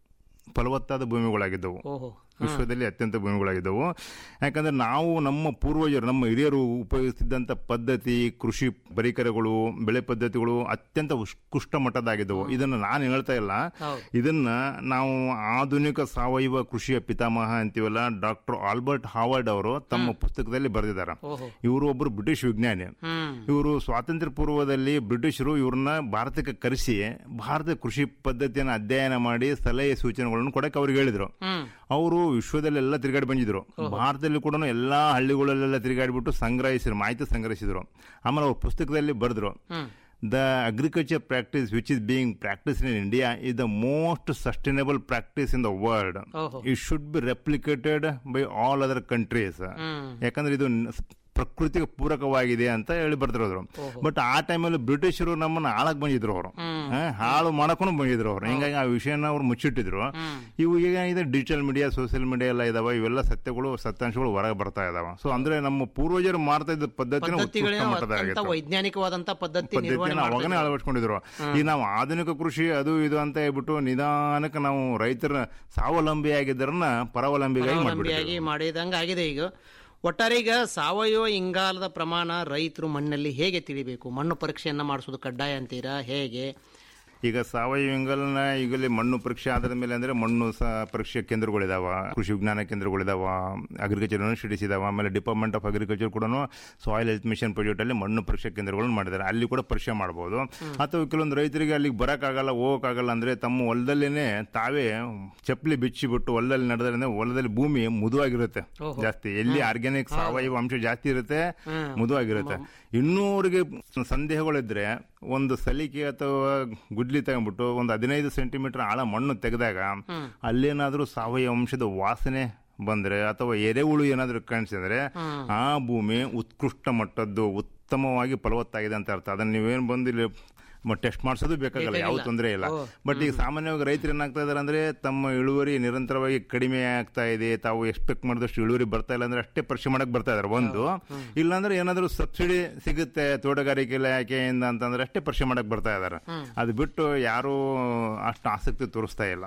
ಫಲವತ್ತಾದ ಭೂಮಿಗಳಾಗಿದ್ದವು ಓಹೋ ವಿಶ್ವದಲ್ಲಿ ಅತ್ಯಂತ ಭೂಮಿಗಳಾಗಿದ್ದವು ಯಾಕಂದ್ರೆ ನಾವು ನಮ್ಮ ಪೂರ್ವಜರು ನಮ್ಮ ಹಿರಿಯರು ಉಪಯೋಗಿಸಿದ್ದಂಥ ಪದ್ಧತಿ ಕೃಷಿ ಪರಿಕರಗಳು ಬೆಳೆ ಪದ್ಧತಿಗಳು ಅತ್ಯಂತ ಉತ್ಕೃಷ್ಟ ಮಟ್ಟದಾಗಿದ್ದವು ಇದನ್ನು ನಾನು ಹೇಳ್ತಾ ಇಲ್ಲ ಇದನ್ನ ನಾವು ಆಧುನಿಕ ಸಾವಯವ ಕೃಷಿಯ ಪಿತಾಮಹ ಅಂತೀವಲ್ಲ ಡಾಕ್ಟರ್ ಆಲ್ಬರ್ಟ್ ಹಾವರ್ಡ್ ಅವರು ತಮ್ಮ ಪುಸ್ತಕದಲ್ಲಿ ಬರೆದಿದ್ದಾರೆ ಇವರು ಒಬ್ಬರು ಬ್ರಿಟಿಷ್ ವಿಜ್ಞಾನಿ ಇವರು ಸ್ವಾತಂತ್ರ್ಯ ಪೂರ್ವದಲ್ಲಿ ಬ್ರಿಟಿಷರು ಇವ್ರನ್ನ ಭಾರತಕ್ಕೆ ಕರೆಸಿ ಭಾರತ ಕೃಷಿ ಪದ್ಧತಿಯನ್ನು ಅಧ್ಯಯನ ಮಾಡಿ ಸಲಹೆ ಸೂಚನೆಗಳನ್ನು ಕೊಡಕ್ಕೆ ಅವ್ರಿಗೆ ಹೇಳಿದ್ರು ಅವರು ವಿಶ್ವದಲ್ಲೆಲ್ಲ ತಿರುಗಾಡಿ ಬಂದಿದ್ರು ಭಾರತದಲ್ಲಿ ಕೂಡ ಎಲ್ಲಾ ಹಳ್ಳಿಗಳಲ್ಲೆಲ್ಲ ತಿರುಗಾಡಿಬಿಟ್ಟು ಸಂಗ್ರಹಿಸಿದ್ರು ಮಾಹಿತಿ ಸಂಗ್ರಹಿಸಿದ್ರು ಆಮೇಲೆ ಅವ್ರ ಪುಸ್ತಕದಲ್ಲಿ ಬರೆದ್ರು the agriculture practice which is being practice in India is the most sustainable practice in the world it should be replicated by all other countries ಯಾಕಂದ್ರೆ ಇದು ನ- ಪ್ರಕೃತಿಗೆ ಪೂರಕವಾಗಿದೆ ಅಂತ ಹೇಳಿ ಬರ್ತಿರೋದ್ರು ಬಟ್ ಆ ಟೈಮಲ್ಲಿ ಬ್ರಿಟಿಷರು ನಮ್ಮನ್ನ ಹಾಳಕ್ ಬಂದಿದ್ರು ಅವರು ಹಾಳು ಮಾಡಕೊಂಡು ಬಂದಿದ್ರು ಅವರು ಹಿಂಗಾಗಿ ಆ ವಿಷಯನ ಅವ್ರು ಮುಚ್ಚಿಟ್ಟಿದ್ರು ಇವು ಈಗ ಇದೆ ಡಿಜಿಟಲ್ ಮೀಡಿಯಾ ಸೋಷಿಯಲ್ ಮೀಡಿಯಾ ಎಲ್ಲ ಇದಾವ ಇವೆಲ್ಲ ಸತ್ಯಗಳು ಸತ್ಯಾಂಶಗಳು ಹೊರಗೆ ಬರ್ತಾ ಇದಾವ ಸೊ ಅಂದ್ರೆ ನಮ್ಮ ಪೂರ್ವಜರು ಮಾಡ್ತಾ ಇದ್ದ ಪದ್ಧತಿನ ಉತ್ಕೃಷ್ಟ ಪದ್ಧತಿಗಳೇನೋ ಅತ್ಯಂತ ಮಟ್ಟದಾಗಿತ್ತು ವೈಜ್ಞಾನಿಕವಾದಂತ ಪದ್ಧತಿ ನಿರ್ವಹಣೆ ಪದ್ಧತಿನ ಅವಾಗನೇ ಮಾಡ್ತಿದ್ರು. ಅಳವಡಿಸ್ಕೊಂಡಿದ್ರು ಈಗ ನಾವು ಆಧುನಿಕ ಕೃಷಿ ಅದು ಇದು ಅಂತ ಹೇಳ್ಬಿಟ್ಟು ನಿಧಾನಕ್ಕೆ ನಾವು ರೈತರ ಸ್ವಾವಲಂಬಿ ಆಗಿದ್ದರನ್ನ ಪರಾವಲಂಬಿಗಾಗಿ ಮಾಡ್ಬಿಟ್ಟಿದ್ದೀವಿ ಸ್ವಾವಲಂಬಿಯಾಗಿ ಮಾಡಿದಂಗೆ ಆಗಿದೆ ಈಗ ಒಟ್ಟಾರೆ ಈಗ ಸಾವಯವ ಇಂಗಾಲದ ಪ್ರಮಾಣ ರೈತರು ಮಣ್ಣಲ್ಲಿ ಹೇಗೆ ತಿಳಿಬೇಕು ಮಣ್ಣು ಪರೀಕ್ಷೆಯನ್ನ ಮಾಡಿಸೋದು ಕಡ್ಡಾಯ ಅಂತೀರಾ ಹೇಗೆ ಈಗ ಸಾವಯವ ಇಂಗಾಲನ ಈಗಲೇ ಮಣ್ಣು ಪರೀಕ್ಷೆ ಆಧಾರದ ಮೇಲೆ ಅಂದ್ರೆ ಮಣ್ಣು ಸ ಪರೀಕ್ಷೆ ಕೇಂದ್ರಗಳಿದಾವ ಕೃಷಿ ವಿಜ್ಞಾನ ಕೇಂದ್ರಗಳಿದಾವ ಅಗ್ರಿಕಲ್ಚರ್ ಯೂನಿವರ್ಸಿಟೀಸ್ ಇದಾವ ಆಮೇಲೆ ಡಿಪಾರ್ಟ್ಮೆಂಟ್ ಆಫ್ ಅಗ್ರಿಕಲ್ಚರ್ ಕೂಡ ಸಾಯಿಲ್ ಹೆಲ್ತ್ ಮಿಷನ್ ಪ್ರಾಜೆಕ್ಟ್ ಅಲ್ಲಿ ಮಣ್ಣು ಪರೀಕ್ಷೆ ಕೇಂದ್ರಗಳನ್ನು ಮಾಡಿದ್ದಾರೆ ಅಲ್ಲಿ ಕೂಡ ಪರೀಕ್ಷೆ ಮಾಡಬಹುದು ಅಥವಾ ಕೆಲವೊಂದು ರೈತರಿಗೆ ಅಲ್ಲಿಗೆ ಬರಕ್ಕಾಗಲ್ಲ ಹೋಗಕ್ಕಾಗಲ್ಲ ಅಂದ್ರೆ ತಮ್ಮ ಹೊಲದಲ್ಲೇನೆ ತಾವೇ ಚಪ್ಪಲಿ ಬಿಚ್ಚಿಬಿಟ್ಟು ಹೊಲದಲ್ಲಿ ನಡೆದ್ರೆ ಹೊಲದಲ್ಲಿ ಭೂಮಿ ಮೃದುವಾಗಿರುತ್ತೆ ಜಾಸ್ತಿ ಎಲ್ಲಿ ಆರ್ಗ್ಯಾನಿಕ್ ಸಾವಯವ ಅಂಶ ಜಾಸ್ತಿ ಇರುತ್ತೆ ಮೃದುವಾಗಿರುತ್ತೆ ಇನ್ನೂ ಅವ್ರಿಗೆ ಸಂದೇಹಗಳಿದ್ರೆ ಒಂದು ಸಲಿಕೆ ಅಥವಾ ಗುಡ್ಲಿ ತಗೊಂಡ್ಬಿಟ್ಟು ಒಂದು ಹದಿನೈದು ಸೆಂಟಿಮೀಟರ್ ಆಳ ಮಣ್ಣು ತೆಗೆದಾಗ ಅಲ್ಲೇನಾದ್ರೂ ಸಾವಯವ ಅಂಶದ ವಾಸನೆ ಬಂದ್ರೆ ಅಥವಾ ಎರೆಹುಳು ಏನಾದ್ರೂ ಕಾಣಿಸಿದ್ರೆ ಆ ಭೂಮಿ ಉತ್ಕೃಷ್ಟ ಮಟ್ಟದ್ದು ಉತ್ತಮವಾಗಿ ಫಲವತ್ತಾಗಿದೆ ಅಂತ ಅರ್ಥ ಅದನ್ನ ನೀವೇನು ಬಂದು ಇಲ್ಲಿ ಟೆಸ್ಟ್ ಮಾಡಿಸೋದು ಬೇಕಾಗಲ್ಲ ಯಾವ ತೊಂದರೆ ಇಲ್ಲ ಬಟ್ ಈಗ ಸಾಮಾನ್ಯವಾಗಿ ರೈತರು ಏನಾಗ್ತಾ ಇದಾರೆ ಅಂದ್ರೆ ತಮ್ಮ ಇಳುವರಿ ನಿರಂತರವಾಗಿ ಕಡಿಮೆ ಆಗ್ತಾ ಇದೆ ತಾವು ಎಕ್ಸ್ಪೆಕ್ಟ್ ಮಾಡಿದಷ್ಟು ಇಳುವರಿ ಬರ್ತಾ ಇಲ್ಲ ಅಂದ್ರೆ ಅಷ್ಟೇ ಪರೀಕ್ಷೆ ಮಾಡಕ್ ಬರ್ತಾ ಇದಾರೆ ಒಂದು ಇಲ್ಲಾಂದ್ರೆ ಏನಾದ್ರೂ ಸಬ್ಸಿಡಿ ಸಿಗುತ್ತೆ ತೋಟಗಾರಿಕೆ ಇಲಾಖೆಯಿಂದ ಅಂತಂದ್ರೆ ಅಷ್ಟೇ ಪರೀಕ್ಷೆ ಮಾಡಕ್ ಬರ್ತಾ ಇದಾರೆ ಅದು ಬಿಟ್ಟು ಯಾರು ಅಷ್ಟು ಆಸಕ್ತಿ ತೋರಿಸ್ತಾ ಇಲ್ಲ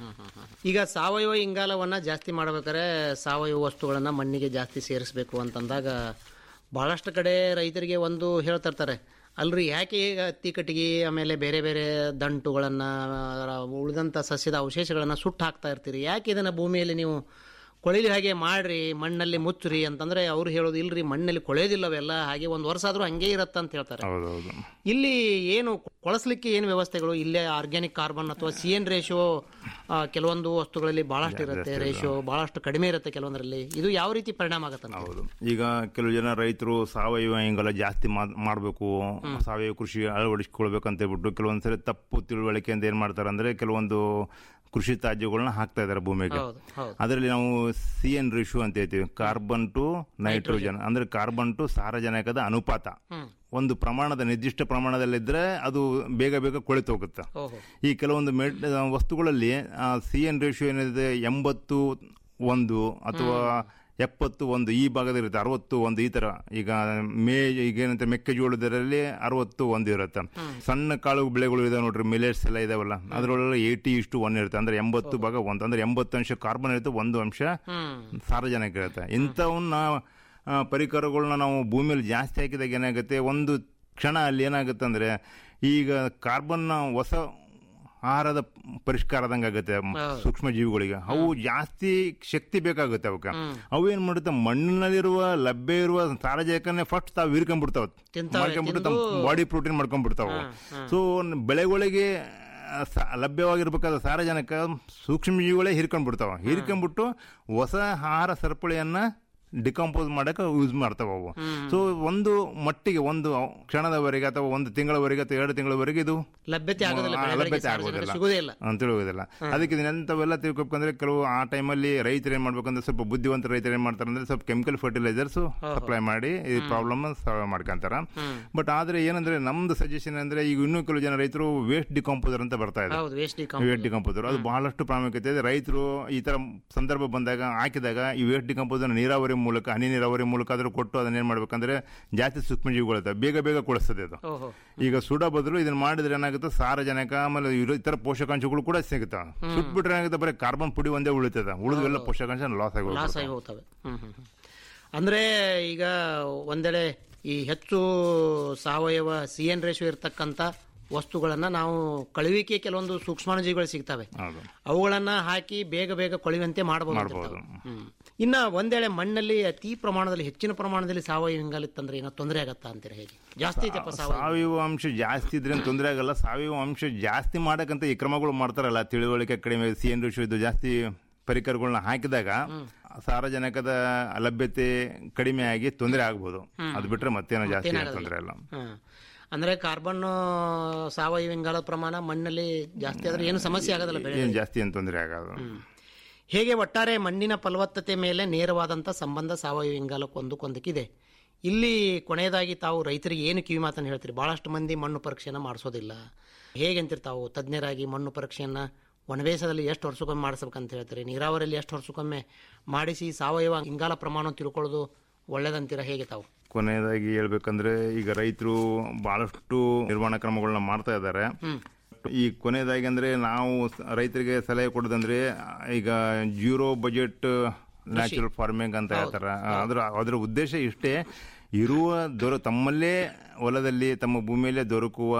ಈಗ ಸಾವಯವ ಇಂಗಾಲವನ್ನ ಜಾಸ್ತಿ ಮಾಡ್ಬೇಕಾದ್ರೆ ಸಾವಯವ ವಸ್ತುಗಳನ್ನ ಮಣ್ಣಿಗೆ ಜಾಸ್ತಿ ಸೇರಿಸಬೇಕು ಅಂತಂದಾಗ ಬಹಳಷ್ಟು ಕಡೆ ರೈತರಿಗೆ ಒಂದು ಹೇಳ್ತಿರ್ತಾರೆ ಅಲ್ರಿ ಯಾಕೆ ಈಗ ಹತ್ತಿ ಕಟ್ಟಿಗೆ ಆಮೇಲೆ ಬೇರೆ ಬೇರೆ ದಂಟುಗಳನ್ನ ಉಳಿದಂಥ ಸಸ್ಯದ ಅವಶೇಷಗಳನ್ನ ಸುಟ್ಟು ಹಾಕ್ತಾ ಇರ್ತೀರಿ ಯಾಕೆ ಇದನ್ನ ಭೂಮಿಯಲ್ಲಿ ನೀವು ಕೊಳಿಲಿ ಹಾಗೆ ಮಾಡ್ರಿ ಮಣ್ಣಲ್ಲಿ ಮುಚ್ಚ್ರಿ ಅಂತಂದ್ರೆ ಅವ್ರು ಹೇಳೋದು ಇಲ್ರಿ ಮಣ್ಣಲ್ಲಿ ಕೊಳೆಯೋದಿಲ್ಲವೆಲ್ಲ ಹಾಗೆ ಒಂದು ವರ್ಷ ಆದ್ರೂ ಹಂಗೆ ಇರತ್ತ ಅಂತ ಹೇಳ್ತಾರೆ ಹೌದೌದು ಇಲ್ಲಿ ಏನು ಕೊಳಸ್ಲಿಕ್ಕೆ ಏನು ವ್ಯವಸ್ಥೆಗಳು ಇಲ್ಲೇ ಆರ್ಗ್ಯಾನಿಕ್ ಕಾರ್ಬನ್ ಅಥವಾ ಸಿ ಎನ್ ರೇಷಿಯೋ ಕೆಲವೊಂದು ವಸ್ತುಗಳಲ್ಲಿ ಬಹಳಷ್ಟು ಇರುತ್ತೆ ರೇಷಿಯೋ ಬಹಳಷ್ಟು ಕಡಿಮೆ ಇರುತ್ತೆ ಕೆಲವೊಂದರಲ್ಲಿ ಇದು ಯಾವ ರೀತಿ ಪರಿಣಾಮ ಆಗುತ್ತೆ ಹೌದು ಈಗ ಕೆಲವು ಜನ ರೈತರು ಸಾವಯವ ಹಿಂಗೆಲ್ಲ ಜಾಸ್ತಿ ಮಾಡ್- ಮಾಡ್ಬೇಕು ಸಾವಯವ ಕೃಷಿ ಅಳವಡಿಸ್ಕೊಳ್ಬೇಕು ಅಂತ ಹೇಳ್ಬಿಟ್ಟು ಕೆಲವೊಂದ್ಸರಿ ತಪ್ಪು ತಿಳುವಳಿಕೆಯಿಂದ ಏನ್ ಮಾಡ್ತಾರೆ ಅಂದ್ರೆ ಕೆಲವೊಂದು ಕೃಷಿ ತ್ಯಾಜ್ಯಗಳನ್ನ ಹಾಕ್ತಾ ಇದಾರೆ ಭೂಮಿಗೆ ಹೌದು ಹೌದು ಅದರಲ್ಲಿ ನಾವು ಸಿ ಎನ್ ರೇಷು ಅಂತ ಹೇಳ್ತೀವಿ ಕಾರ್ಬನ್ ಟು ನೈಟ್ರೋಜನ್ ಅಂದ್ರೆ ಕಾರ್ಬನ್ ಟು ಸಾರಜನಕದ ಅನುಪಾತ ಒಂದು ಪ್ರಮಾಣದ ನಿರ್ದಿಷ್ಟ ಪ್ರಮಾಣದಲ್ಲಿದ್ರೆ ಅದು ಬೇಗ ಬೇಗ ಕೊಳಿತು ಹೋಗುತ್ತೆ ಓಹೋ ಈ ಕೆಲವೊಂದು ಮೆಡ್ ವಸ್ತುಗಳಲ್ಲಿ ಸಿ ಎನ್ ರೇಷಿಯೋ ಏನಿದೆ ಎಂಬತ್ತು ಒಂದು ಅಥವಾ ಎಪ್ಪತ್ತು ಒಂದು ಈ ಭಾಗದಲ್ಲಿ ಇರುತ್ತೆ ಅರವತ್ತು ಒಂದು ಈ ತರ ಈಗ ಮೇ ಈಗ ಏನಂತ ಮೆಕ್ಕೆಜೋಳದರಲ್ಲಿ ಅರವತ್ತು ಒಂದು ಇರುತ್ತೆ ಸಣ್ಣ ಕಾಳು ಬೆಳೆಗಳು ಇದಾವೆ ನೋಡ್ರಿ ಮಿಲೆಟ್ಸ್ ಎಲ್ಲ ಇದಾವಲ್ಲ ಅದರೊಳಗೆ ಏಯ್ಟಿ ಇಷ್ಟು ಒನ್ ಇರುತ್ತೆ ಅಂದ್ರೆ ಎಂಬತ್ತು ಭಾಗ ಒಂದು ಅಂದ್ರೆ ಎಂಬತ್ತು ಅಂಶ ಕಾರ್ಬನ್ ಇರುತ್ತೆ ಒಂದು ಅಂಶ ಸಾರಜನಕ ಇರುತ್ತೆ ಇಂಥವನ್ನ ಆ, ಪರಿಕರಗಳನ್ನ ನಾವು ಭೂಮಿಯಲ್ಲಿ ಜಾಸ್ತಿ ಹಾಕಿದಾಗ ಏನಾಗುತ್ತೆ ಒಂದು ಕ್ಷಣ ಅಲ್ಲಿ ಏನಾಗುತ್ತೆ ಅಂದ್ರೆ ಈಗ ಕಾರ್ಬನ್ ಹೊಸ ಆಹಾರದ ಪರಿಷ್ಕಾರದಂಗೆ ಆಗುತ್ತೆ ಸೂಕ್ಷ್ಮ ಜೀವಿಗಳಿಗೆ ಅವು ಜಾಸ್ತಿ ಶಕ್ತಿ ಬೇಕಾಗುತ್ತೆ ಅವಕ್ಕೆ ಅವು ಏನ್ ಮಾಡುತ್ತೆ ಮಣ್ಣಿನಲ್ಲಿರುವ ಲಭ್ಯ ಇರುವ ಸಾರಜನಕನೇ ಫಸ್ಟ್ ತಾವು ಹೀರ್ಕೊಂಡ್ಬಿಡ್ತಾವ ತಿಂತಾವೆ, ಮಾಡ್ಕೊಂಡ್ಬಿಟ್ಟು ತಿಂದು- ತಮ್ಮ ಬಾಡಿ ಪ್ರೋಟೀನ್ ಮಾಡ್ಕೊಂಡ್ಬಿಡ್ತಾವ ಸೊ ಬೆಳೆಗಳಿಗೆ ಆ, ಸ- ಲಭ್ಯವಾಗಿರ್ಬೇಕಾದ ಸಾರಜನಕ ಸೂಕ್ಷ್ಮ ಜೀವಿಗಳೇ ಹೀರ್ಕೊಂಡ್ಬಿಡ್ತಾವ ಹೀರ್ಕೊಂಡ್ಬಿಟ್ಟು ಹೊಸ ಆಹಾರ ಸರಪಳಿಯನ್ನ ಡಿಕಂಪೋಸ್ ಮಾಡಕ್ಕೆ ಯೂಸ್ ಮಾಡ್ತಾವ ಅವು ಸೊ ಒಂದು ಮಟ್ಟಿಗೆ ಒಂದು ಕ್ಷಣದವರೆಗೆ ಅಥವಾ ಒಂದು ತಿಂಗಳವರೆಗೆ ಅಥವಾ ಎರಡು ತಿಂಗಳವರೆಗೆ ಇದು ಲಭ್ಯತೆ ಆಗೋದಿಲ್ಲ ಆ, ಬೆಳೆಗಳಿಗೆ ಲಭ್ಯತೆ ಸಾರಜನಕ ಆಗೋದಿಲ್ಲ ಸಿಗೋದೇ ಇಲ್ಲ ಅಂತ ತಿಳುವುದಿಲ್ಲ ಅದಕ್ಕೆ ಇದನ್ನೆಂಥವೆಲ್ಲ ತಿಳ್ಕೊಬೇಕಂದ್ರೆ ಕೆಲವು ಆ ಟೈಮಲ್ಲಿ ರೈತರು ಏನ್ ಮಾಡ್ಬೇಕಂದ್ರೆ ಸ್ವಲ್ಪ ಬುದ್ಧಿವಂತ ರೈತರು ಏನ್ ಮಾಡ್ತಾರೆ ಅಂದ್ರೆ ಸ್ವಲ್ಪ ಕೆಮಿಕಲ್ ಫರ್ಟಿಲೈಸರ್ಸ್ ಸಪ್ಲೈ ಮಾಡಿ ಈ ಪ್ರಾಬ್ಲಮ್ ಸಾಲ್ವ್ ಮಾಡ್ಕೊಂತಾರ ಬಟ್ ಆದ್ರೆ ಏನಂದ್ರೆ ನಮ್ದು ಸಜೆಷನ್ ಅಂದ್ರೆ ಈಗ ಇನ್ನೂ ಕೆಲವು ಜನ ರೈತರು ವೇಸ್ಟ್ ಡಿಕಂಪೋಸರ್ ಅಂತ ಬರ್ತಾ ಇದೆ ಹೌದು ವೇಸ್ಟ್ ವೇಟ್ ಡಿಕಂಪೋಸರ್ ಅದು ಬಹಳಷ್ಟು ಪ್ರಾಮುಖ್ಯತೆ ಇದೆ ರೈತರು ಈ ತರ ಸಂದರ್ಭ ಬಂದಾಗ ಹಾಕಿದಾಗ ಈ ವೇಸ್ಟ್ ಡಿಕಂಪೋಸರ್ ನೀರಾವರಿ ಮೂಲಕ ಹನಿ ನೀರಾವರಿ ಮೂಲಕ ಆದ್ರೂ ಕೊಟ್ಟು ಅದನ್ನ ಏನ್ ಮಾಡ್ಬೇಕಂದ್ರೆ ಜಾಸ್ತಿ ಸೂಕ್ಷ್ಮಜೀವಿಗಳಿರ್ತವೆ ಬೇಗ ಬೇಗ ಕೊಡಿಸ್ತದೆ ಅದು ಓಹೋ ಈಗ ಸುಡ ಬದಲು ಇದನ್ನ ಮಾಡಿದ್ರೆ ಏನಾಗುತ್ತೆ ಸಾರಜನಕ ಆಮೇಲೆ ಇರೋ ಇತರ ಪೋಷಕಾಂಶಗಳು ಕೂಡ ಸಿಗುತ್ತವೆ ಸುಟ್ಬಿಟ್ರೆ ಏನಾಗುತ್ತೆ ಬರೀ ಕಾರ್ಬನ್ ಪುಡಿ ಒಂದೇ ಉಳಿತದ ಉಳಿದೆಲ್ಲ ಪೋಷಕಾಂಶ ಲಾಸ್ ಆಗಿ ಲಾಸ್ ಹೋಗ್ಬಿಡುತ್ತೆ. ಆಗಿ ಹೋಗ್ತವೆ ಹ್ಮ್ ಹ್ಮ್ ಹ್ಮ್. ಅಂದ್ರೆ ಈಗ ಒಂದೆಡೆ ಈ ಹೆಚ್ಚು ಸಾವಯವ ಸಿ ಎನ್ ರೇಷು ಇರ್ತಕ್ಕಂಥ ವಸ್ತುಗಳನ್ನ ನಾವು ಕಳುವಿಕೆ ಕೆಲವೊಂದು ಸೂಕ್ಷ್ಮಾಣುಜೀವಿಗಳು ಸಿಗ್ತವೆ ಹೌದು ಅವುಗಳನ್ನ ಹಾಕಿ ಬೇಗ ಬೇಗ ಕೊಳೆಯುವಂತೆ ಮಾಡಬಹುದು ಮಾಡ್ಬೋದು. ಇನ್ನ ಒಂದೇಳೆ ಮಣ್ಣಲ್ಲಿ ಅತಿ ಪ್ರಮಾಣದಲ್ಲಿ ಹೆಚ್ಚಿನ ಪ್ರಮಾಣದಲ್ಲಿ ಸಾವಯವ ಇಂಗಾಲಿತ್ತಂದ್ರೆ ಏನೋ ತೊಂದರೆ ಆಗತ್ತಾ ಅಂತೀರ ಹೇಗೆ ಜಾಸ್ತಿ ಐತಪ್ಪ ಸಾವಯವ ಸಾವಯವ ಅಂಶ ಜಾಸ್ತಿ ಇದ್ರೆ ತೊಂದರೆ ಆಗಲ್ಲ ಸಾವಯವ ಅಂಶ ಜಾಸ್ತಿ ಮಾಡಕ್ಕಂತ ಈ ಕ್ರಮಗಳು ಮಾಡ್ತಾರಲ್ಲ ತಿಳುವಳಿಕೆ ಕಡಿಮೆ ಸಿ ಎನ್ ಇದು ಜಾಸ್ತಿ ಪರಿಕರಗಳನ್ನ ಹಾಕಿದಾಗ ಸಾರಜನಕದ ಲಭ್ಯತೆ ಕಡಿಮೆ ಆಗಿ ತೊಂದರೆ ಆಗ್ಬೋದು ಅದು ಬಿಟ್ರೆ ಮತ್ತೇನೋ ಜಾಸ್ತಿ ಏನ್ ತೊಂದರೆ ಇಲ್ಲ ಹ್ಮ್. ಅಂದ್ರೆ ಕಾರ್ಬನ್ ಸಾವಯವ ಇಂಗಾಲದ ಪ್ರಮಾಣ ಮಣ್ಣಲ್ಲಿ ಜಾಸ್ತಿ ಆದ್ರೆ ಏನು ಸಮಸ್ಯೆ ಆಗೋದಿಲ್ಲ ಬೆಳೆ ಏನ್ ಜಾಸ್ತಿ ಏನ್ ತೊಂದರೆ ಆಗೋದು ಹೇಗೆ ಒಟ್ಟಾರೆ ಮಣ್ಣಿನ ಫಲವತ್ತತೆ ಮೇಲೆ ನೇರವಾದಂಥ ಸಂಬಂಧ ಸಾವಯವ ಇಂಗಾಲಕ್ಕೊಂದಕ್ಕೊಂದಕ್ಕಿದೆ ಇಲ್ಲಿ ಕೊನೆಯದಾಗಿ ತಾವು ರೈತರಿಗೆ ಏನು ಕಿವಿ ಮಾತನ್ನು ಹೇಳ್ತೀರಿ ಬಹಳಷ್ಟು ಮಂದಿ ಮಣ್ಣು ಪರೀಕ್ಷೆಯನ್ನು ಮಾಡಿಸೋದಿಲ್ಲ ಹೇಗೆ ಅಂತೀರಿ ತಾವು ತಜ್ಞರಾಗಿ ಮಣ್ಣು ಪರೀಕ್ಷೆಯನ್ನು ಒಣಬೇಸದಲ್ಲಿ ಎಷ್ಟು ವರ್ಷಕ್ಕೊಮ್ಮೆ ಮಾಡಿಸ್ಬೇಕಂತ ಹೇಳ್ತೀರಿ ನೀರಾವರಿಯಲ್ಲಿ ಎಷ್ಟು ವರ್ಷಕ್ಕೊಮ್ಮೆ ಮಾಡಿಸಿ ಸಾವಯವ ಇಂಗಾಲ ಪ್ರಮಾಣ ತಿಳ್ಕೊಳ್ಳೋದು ಒಳ್ಳೇದಂತೀರಾ ಹೇಗೆ ತಾವು ಕೊನೆಯದಾಗಿ ಹೇಳ್ಬೇಕಂದ್ರೆ ಈಗ ರೈತರು ಬಹಳಷ್ಟು ನಿರ್ವಹಣಾ ಕ್ರಮಗಳನ್ನ ಮಾಡ್ತಾ ಇದ್ದಾರೆ ಈ ಕೊನೆಯದಾಗಿ ಅಂದ್ರೆ ನಾವು ಸ- ರೈತರಿಗೆ ಸಲಹೆ ಕೊಡೋದಂದ್ರೆ ಈಗ ಜೀರೋ ಬಜೆಟ್ ನ್ಯಾಚುರಲ್ ಫಾರ್ಮಿಂಗ್ ಅಂತ ಹೇಳ್ತಾರೆ ಅದ್ರ ಅದರ ಉದ್ದೇಶ ಇಷ್ಟೇ ಇರುವ ದೊರ ತಮ್ಮಲ್ಲೇ ಹೊಲದಲ್ಲಿ ತಮ್ಮ ಭೂಮಿಯಲ್ಲೇ ದೊರಕುವ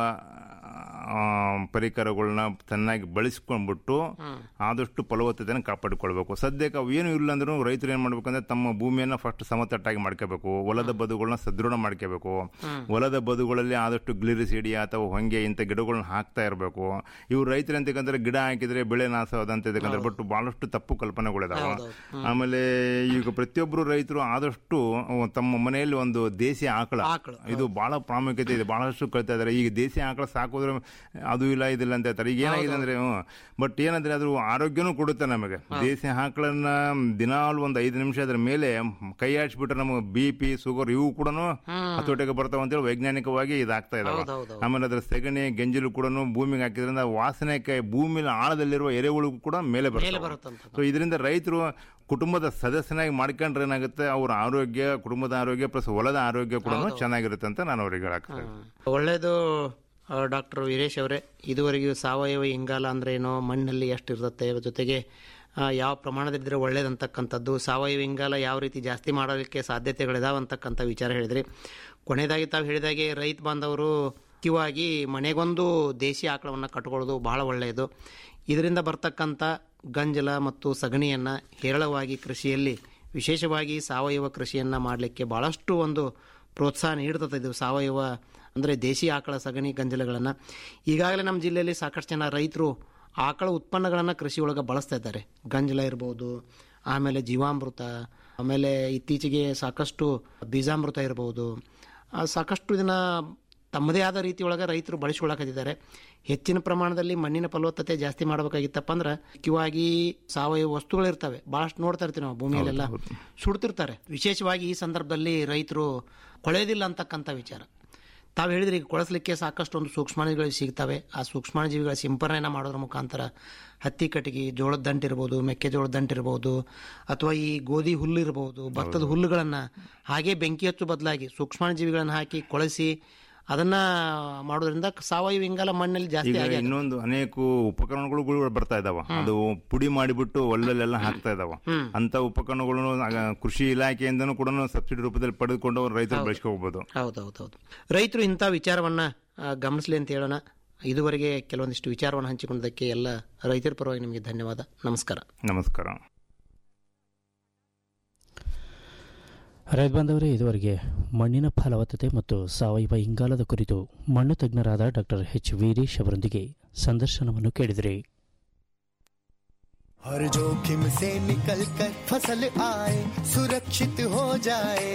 ಆ, ಪರಿಕರಗಳನ್ನ ಚೆನ್ನಾಗಿ ಬಳಸ್ಕೊಂಡ್ಬಿಟ್ಟು ಆದಷ್ಟು ಫಲವತ್ತತೆಯನ್ನು ಕಾಪಾಡಿಕೊಳ್ಬೇಕು ಸದ್ಯಕ್ಕೆ ಅವು ಏನು ಇಲ್ಲ ಅಂದ್ರೂ ರೈತರು ಏನ್ ಮಾಡ್ಬೇಕಂದ್ರೆ ತಮ್ಮ ಭೂಮಿಯನ್ನ ಫಸ್ಟ್ ಸಮತಟ್ಟಾಗಿ ಮಾಡ್ಕೋಬೇಕು ಹೊಲದ ಬದುಗಳನ್ನ ಸದೃಢ ಮಾಡ್ಕೋಬೇಕು ಹೊಲದ ಬದುಗಳಲ್ಲಿ ಆದಷ್ಟು ಗ್ಲಿರಿಸಿಡಿಯಾ ಅಥವಾ ಹೊಂಗೆ ಇಂಥ ಗಿಡಗಳನ್ನ ಹಾಕ್ತಾ ಇರಬೇಕು ಇವ್ರು ರೈತರು ಅಂತಕ್ಕಂದ್ರೆ ಗಿಡ ಹಾಕಿದ್ರೆ ಬೆಳೆ ನಾಶ ಆದಂತ ಇದಕ್ಕಂದ್ರೆ ಬಟ್ ಬಹಳಷ್ಟು ತಪ್ಪು ಕಲ್ಪನೆಗಳಿದಾವೆ ಆಮೇಲೆ ಈಗ ಪ್ರತಿಯೊಬ್ಬರು ರೈತರು ಆದಷ್ಟು ತಮ್ಮ ಮನೆಯಲ್ಲಿ ಒಂದು ದೇಸಿ ಆಕಳ ಇದು ಬಹಳ ಪ್ರಾಮುಖ್ಯತೆ ಇದೆ ಬಹಳಷ್ಟು ಕಳ್ತಾ ಇದಾರೆ ಈಗ ದೇಸಿ ಆಕಳ ಸಾಕೋದ್ರೆ ಅದು ಇಲ್ಲ ಇದಿಲ್ಲ ಅಂತ ಹೇಳ್ತಾರೆ ಈಗ ಏನಾಗಿದೆ ಅಂದ್ರೆ ಬಟ್ ಏನಂದ್ರೆ ಅದು ಆರೋಗ್ಯನೂ ಕೊಡುತ್ತೆ ನಮಗೆ ದೇಸಿ ಆಕಳನ್ನ ದಿನಾಲು ಒಂದು ಐದು ನಿಮಿಷ ಅದ್ರ ಮೇಲೆ ಕೈ ಆಡ್ಸ್ಬಿಟ್ರೆ ನಮಗೆ ಬಿ ಪಿ ಶುಗರ್ ಇವು ಕೂಡ ಹತೋಟಿಗೆ ಬರ್ತಾವ ಅಂತೇಳಿ ವೈಜ್ಞಾನಿಕವಾಗಿ ಇದಾಗ್ತಾ ಇದಾವೆ ಆಮೇಲೆ ಅದ್ರ ಸೆಗಣಿ ಗೆಂಜಲು ಕೂಡ ಭೂಮಿಗೆ ಹಾಕಿದ್ರಿಂದ ವಾಸನೆಗೆ ಭೂಮಿಲಿ ಆಳದಲ್ಲಿರುವ ಎರೆಹುಳು ಕೂಡ ಮೇಲೆ ಬರ್ತವೆ ಸೊ ಇದರಿಂದ ರೈತರು ಕುಟುಂಬದ ಸದಸ್ಯನಾಗಿ ಮಾಡ್ಕೊಂಡ್ರೆ ಏನಾಗುತ್ತೆ ಅವ್ರ ಆರೋಗ್ಯ ಕುಟುಂಬದ ಆರೋಗ್ಯ ಪ್ಲಸ್ ಹೊಲದ ಆರೋಗ್ಯ ಕೂಡ ಚೆನ್ನಾಗಿರುತ್ತೆ ಅಂತ ನಾನು ಅವ್ರಿಗೆ ಹೇಳಕ್ಕೆ ಒಳ್ಳೆಯದು ಡಾಕ್ಟರ್ ವೀರೇಶ್ ಅವರೇ ಇದುವರೆಗೂ ಸಾವಯವ ಇಂಗಾಲ ಅಂದ್ರೆ ಏನೋ ಮಣ್ಣಲ್ಲಿ ಎಷ್ಟು ಇರ್ತದೆ ಅದ್ರ ಜೊತೆಗೆ ಆ, ಯಾವ ಪ್ರಮಾಣದಿದ್ದರೆ ಒಳ್ಳೇದಂತಕ್ಕಂಥದ್ದು ಸಾವಯವ ಇಂಗಾಲ ಯಾವ ರೀತಿ ಜಾಸ್ತಿ ಮಾಡೋದಕ್ಕೆ ಸಾಧ್ಯತೆಗಳಿದಾವೆ ಅಂತಕ್ಕಂಥ ವಿಚಾರ ಹೇಳಿದ್ರಿ ಕೊನೆಯದಾಗಿ ತಾವು ಹೇಳಿದಾಗೆ ರೈತ ಬಾಂಧವರು ಮುಖ್ಯವಾಗಿ ಮನೆಗೊಂದು ದೇಶಿ ಆಕಳವನ್ನು ಕಟ್ಕೊಳ್ಳೋದು ಬಹಳ ಒಳ್ಳೆಯದು ಇದರಿಂದ ಬರ್ತಕ್ಕಂಥ ಗಂಜಲ ಮತ್ತು ಸಗಣಿಯನ್ನು ಹೇರಳವಾಗಿ ಕೃಷಿಯಲ್ಲಿ ವಿಶೇಷವಾಗಿ ಸಾವಯವ ಕೃಷಿಯನ್ನು ಮಾಡಲಿಕ್ಕೆ ಭಾಳಷ್ಟು ಒಂದು ಪ್ರೋತ್ಸಾಹ ನೀಡ್ತದೆ ಇದು ಸಾವಯವ ಅಂದರೆ ದೇಶಿ ಆಕಳ ಸಗಣಿ ಗಂಜಲಗಳನ್ನು ಈಗಾಗಲೇ ನಮ್ಮ ಜಿಲ್ಲೆಯಲ್ಲಿ ಸಾಕಷ್ಟು ಜನ ರೈತರು ಆಕಳ ಉತ್ಪನ್ನಗಳನ್ನು ಕೃಷಿ ಒಳಗೆ ಬಳಸ್ತಾ ಇದ್ದಾರೆ ಗಂಜಲ ಇರ್ಬೋದು ಆಮೇಲೆ ಜೀವಾಮೃತ ಆಮೇಲೆ ಇತ್ತೀಚೆಗೆ ಸಾಕಷ್ಟು ಬೀಜಾಮೃತ ಇರ್ಬೋದು ಆ, ಸಾಕಷ್ಟು ಇದನ್ನ ತಮ್ಮದೇ ಆದ ರೀತಿಯೊಳಗೆ ರೈತರು ಬಳಸಿಕೊಳ್ಳಕತ್ತಿದ್ದಾರೆ ಹೆಚ್ಚಿನ ಪ್ರಮಾಣದಲ್ಲಿ ಮಣ್ಣಿನ ಫಲವತ್ತತೆ ಜಾಸ್ತಿ ಮಾಡಬೇಕಾಗಿತ್ತಪ್ಪ ಅಂದ್ರೆ ಮುಖ್ಯವಾಗಿ ಸಾವಯವ ವಸ್ತುಗಳಿರ್ತವೆ ಭಾಳಷ್ಟು ನೋಡ್ತಾ ಇರ್ತೀವಿ ನಾವು ಭೂಮಿಯಲ್ಲೆಲ್ಲ ಸುಡ್ತಿರ್ತಾರೆ ವಿಶೇಷವಾಗಿ ಈ ಸಂದರ್ಭದಲ್ಲಿ ರೈತರು ಕೊಳೆಯೋದಿಲ್ಲ ಅಂತಕ್ಕಂಥ ವಿಚಾರ ತಾವು ಹೇಳಿದ್ರೆ ಈಗ ಕೊಳಸಲಿಕ್ಕೆ ಸಾಕಷ್ಟು ಒಂದು ಸೂಕ್ಷ್ಮಾಣುಜೀವಿಗಳು ಸಿಗ್ತವೆ ಆ ಸೂಕ್ಷ್ಮಾಣುಜೀವಿಗಳ ಸಿಂಪರಣೆನ ಮಾಡೋದ್ರ ಮುಖಾಂತರ ಹತ್ತಿ ಕಟ್ಟಿಗೆ ಜೋಳದ ದಂಟು ಇರ್ಬೋದು ಮೆಕ್ಕೆಜೋಳದ ದಂಟು ಇರ್ಬೋದು ಅಥವಾ ಈ ಗೋಧಿ ಹುಲ್ಲು ಇರ್ಬೋದು ಭತ್ತದ ಹುಲ್ಲುಗಳನ್ನು ಹಾಗೆ ಬೆಂಕಿ ಹಚ್ಚು ಬದಲಾಗಿ ಸೂಕ್ಷ್ಮಾಣುಜೀವಿಗಳನ್ನು ಹಾಕಿ ಕೊಳಸಿ ಅದನ್ನ ಮಾಡೋದ್ರಿಂದ ಸಾವಯವ ಇಂಗಾಲ ಮಣ್ಣಲ್ಲಿ ಜಾಸ್ತಿ ಈಗ ಆಗಿ ಆಗುತ್ತೆ. ಇನ್ನೊಂದು ಅನೇಕ ಉಪಕರಣಗಳು ಕೂಡ ಬರ್ತಾ ಇದಾವ ಅದು ಪುಡಿ ಮಾಡಿಬಿಟ್ಟು ಒಳ್ಳಲ್ಲೆಲ್ಲ ಹಾಕ್ತಾ ಇದಾವ ಅಂತ ಉಪಕರಣಗಳು ಆಗ ಕೃಷಿ ಇಲಾಖೆಯಿಂದನೂ ಕೂಡ ಸಬ್ಸಿಡಿ ರೂಪದಲ್ಲಿ ಪಡೆದುಕೊಂಡು ಅವ್ರು ರೈತರು ಹೌದು. ಬಳಸ್ಕೋಬಹುದು ಹೌದೌದೌದು ರೈತರು ಇಂಥ ವಿಚಾರವನ್ನ ಆ, ಗಮನಿಸಲಿ ಅಂತ ಹೇಳೋಣ ಇದುವರೆಗೆ ಕೆಲವೊಂದಿಷ್ಟು ವಿಚಾರವನ್ನು ಹಂಚಿಕೊಂಡದಕ್ಕೆ ಎಲ್ಲ ರೈತರ ಪರವಾಗಿ ನಿಮಗೆ ಧನ್ಯವಾದ ನಮಸ್ಕಾರ ನಮಸ್ಕಾರ ರೈತ ಬಾಂಧವರೇ ಇದುವರೆಗೆ ಮಣ್ಣಿನ ಫಲವತ್ತತೆ ಮತ್ತು ಸಾವಯವ ಇಂಗಾಲದ ಕುರಿತು ಮಣ್ಣು ತಜ್ಞರಾದ ಡಾಕ್ಟರ್ ಎಚ್ ವೀರೇಶ್ ಅವರೊಂದಿಗೆ ಸಂದರ್ಶನವನ್ನು ಕೇಳಿದಿರಿ हर जोखिम से निकल कर फसल आए सुरक्षित हो जाए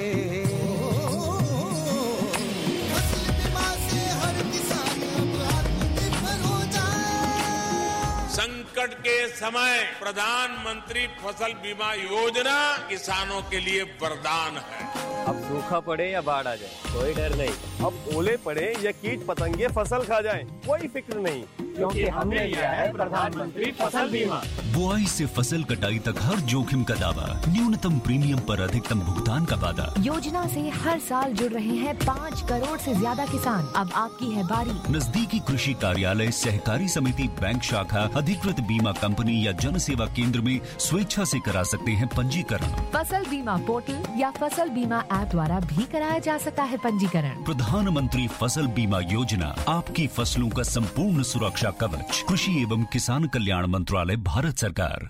फसल बीमा से हर किसान अब आत्मनिर्भर हो जाए संकट के समय प्रधानमंत्री फसल बीमा योजना किसानों के लिए वरदान है अब सूखा पड़े या बाढ़ आ जाए कोई डर नहीं अब ओले पड़े या कीट पतंगे फसल खा जाए कोई फिक्र नहीं क्योंकि हमने लिया है प्रधानमंत्री फसल बीमा बुआई से फसल कटाई तक हर जोखिम का दावा न्यूनतम प्रीमियम पर अधिकतम भुगतान का वादा योजना से हर साल जुड़ रहे हैं पाँच करोड़ से ज्यादा किसान अब आपकी है बारी नजदीकी कृषि कार्यालय सहकारी समिति बैंक शाखा अधिकृत बीमा कंपनी या जन सेवा केंद्र में स्वेच्छा से करा सकते हैं पंजीकरण फसल बीमा पोर्टल या फसल बीमा ऐप द्वारा भी कराया जा सकता है पंजीकरण प्रधानमंत्री फसल बीमा योजना आपकी फसलों का संपूर्ण सुरक्षा कवच कृषि एवं किसान कल्याण मंत्रालय भारत सरकार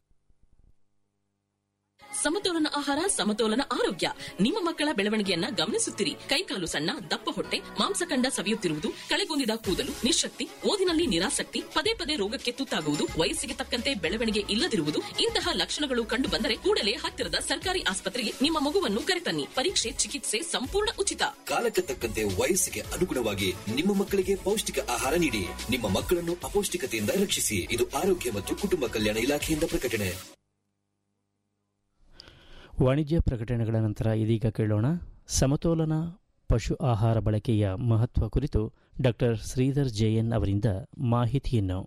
ಸಮತೋಲನ ಆಹಾರ ಸಮತೋಲನ ಆರೋಗ್ಯ ನಿಮ್ಮ ಮಕ್ಕಳ ಬೆಳವಣಿಗೆಯನ್ನ ಗಮನಿಸುತ್ತಿರಿ ಕೈಕಾಲು ಸಣ್ಣ ದಪ್ಪ ಹೊಟ್ಟೆ ಮಾಂಸಖಂಡ ಸವಿಯುತ್ತಿರುವುದು ಕಳೆಗೊಂದಿದ ಕೂದಲು ನಿಶಕ್ತಿ ಓದಿನಲ್ಲಿ ನಿರಾಸಕ್ತಿ ಪದೇ ಪದೇ ರೋಗಕ್ಕೆ ತುತ್ತಾಗುವುದು ವಯಸ್ಸಿಗೆ ತಕ್ಕಂತೆ ಬೆಳವಣಿಗೆ ಇಲ್ಲದಿರುವುದು ಇಂತಹ ಲಕ್ಷಣಗಳು ಕಂಡು ಬಂದರೆ ಕೂಡಲೇ ಹತ್ತಿರದ ಸರ್ಕಾರಿ ಆಸ್ಪತ್ರೆಗೆ ನಿಮ್ಮ ಮಗುವನ್ನು ಕರೆತನ್ನಿ ಪರೀಕ್ಷೆ ಚಿಕಿತ್ಸೆ ಸಂಪೂರ್ಣ ಉಚಿತ ಕಾಲಕ್ಕೆ ತಕ್ಕಂತೆ ವಯಸ್ಸಿಗೆ ಅನುಗುಣವಾಗಿ ನಿಮ್ಮ ಮಕ್ಕಳಿಗೆ ಪೌಷ್ಟಿಕ ಆಹಾರ ನೀಡಿ ನಿಮ್ಮ ಮಕ್ಕಳನ್ನು ಅಪೌಷ್ಟಿಕತೆಯಿಂದ ರಕ್ಷಿಸಿ ಇದು ಆರೋಗ್ಯ ಮತ್ತು ಕುಟುಂಬ ಕಲ್ಯಾಣ ಇಲಾಖೆಯಿಂದ ಪ್ರಕಟಣೆ ವಾಣಿಜ್ಯ ಪ್ರಕಟಣೆಗಳ ನಂತರ ಇದೀಗ ಕೇಳೋಣ ಸಮತೋಲನ ಪಶು ಆಹಾರ ಬಳಕೆಯ ಮಹತ್ವ ಕುರಿತು ಡಾಕ್ಟರ್ ಶ್ರೀಧರ್ ಜೆಎನ್ ಅವರಿಂದ ಮಾಹಿತಿಯನ್ನು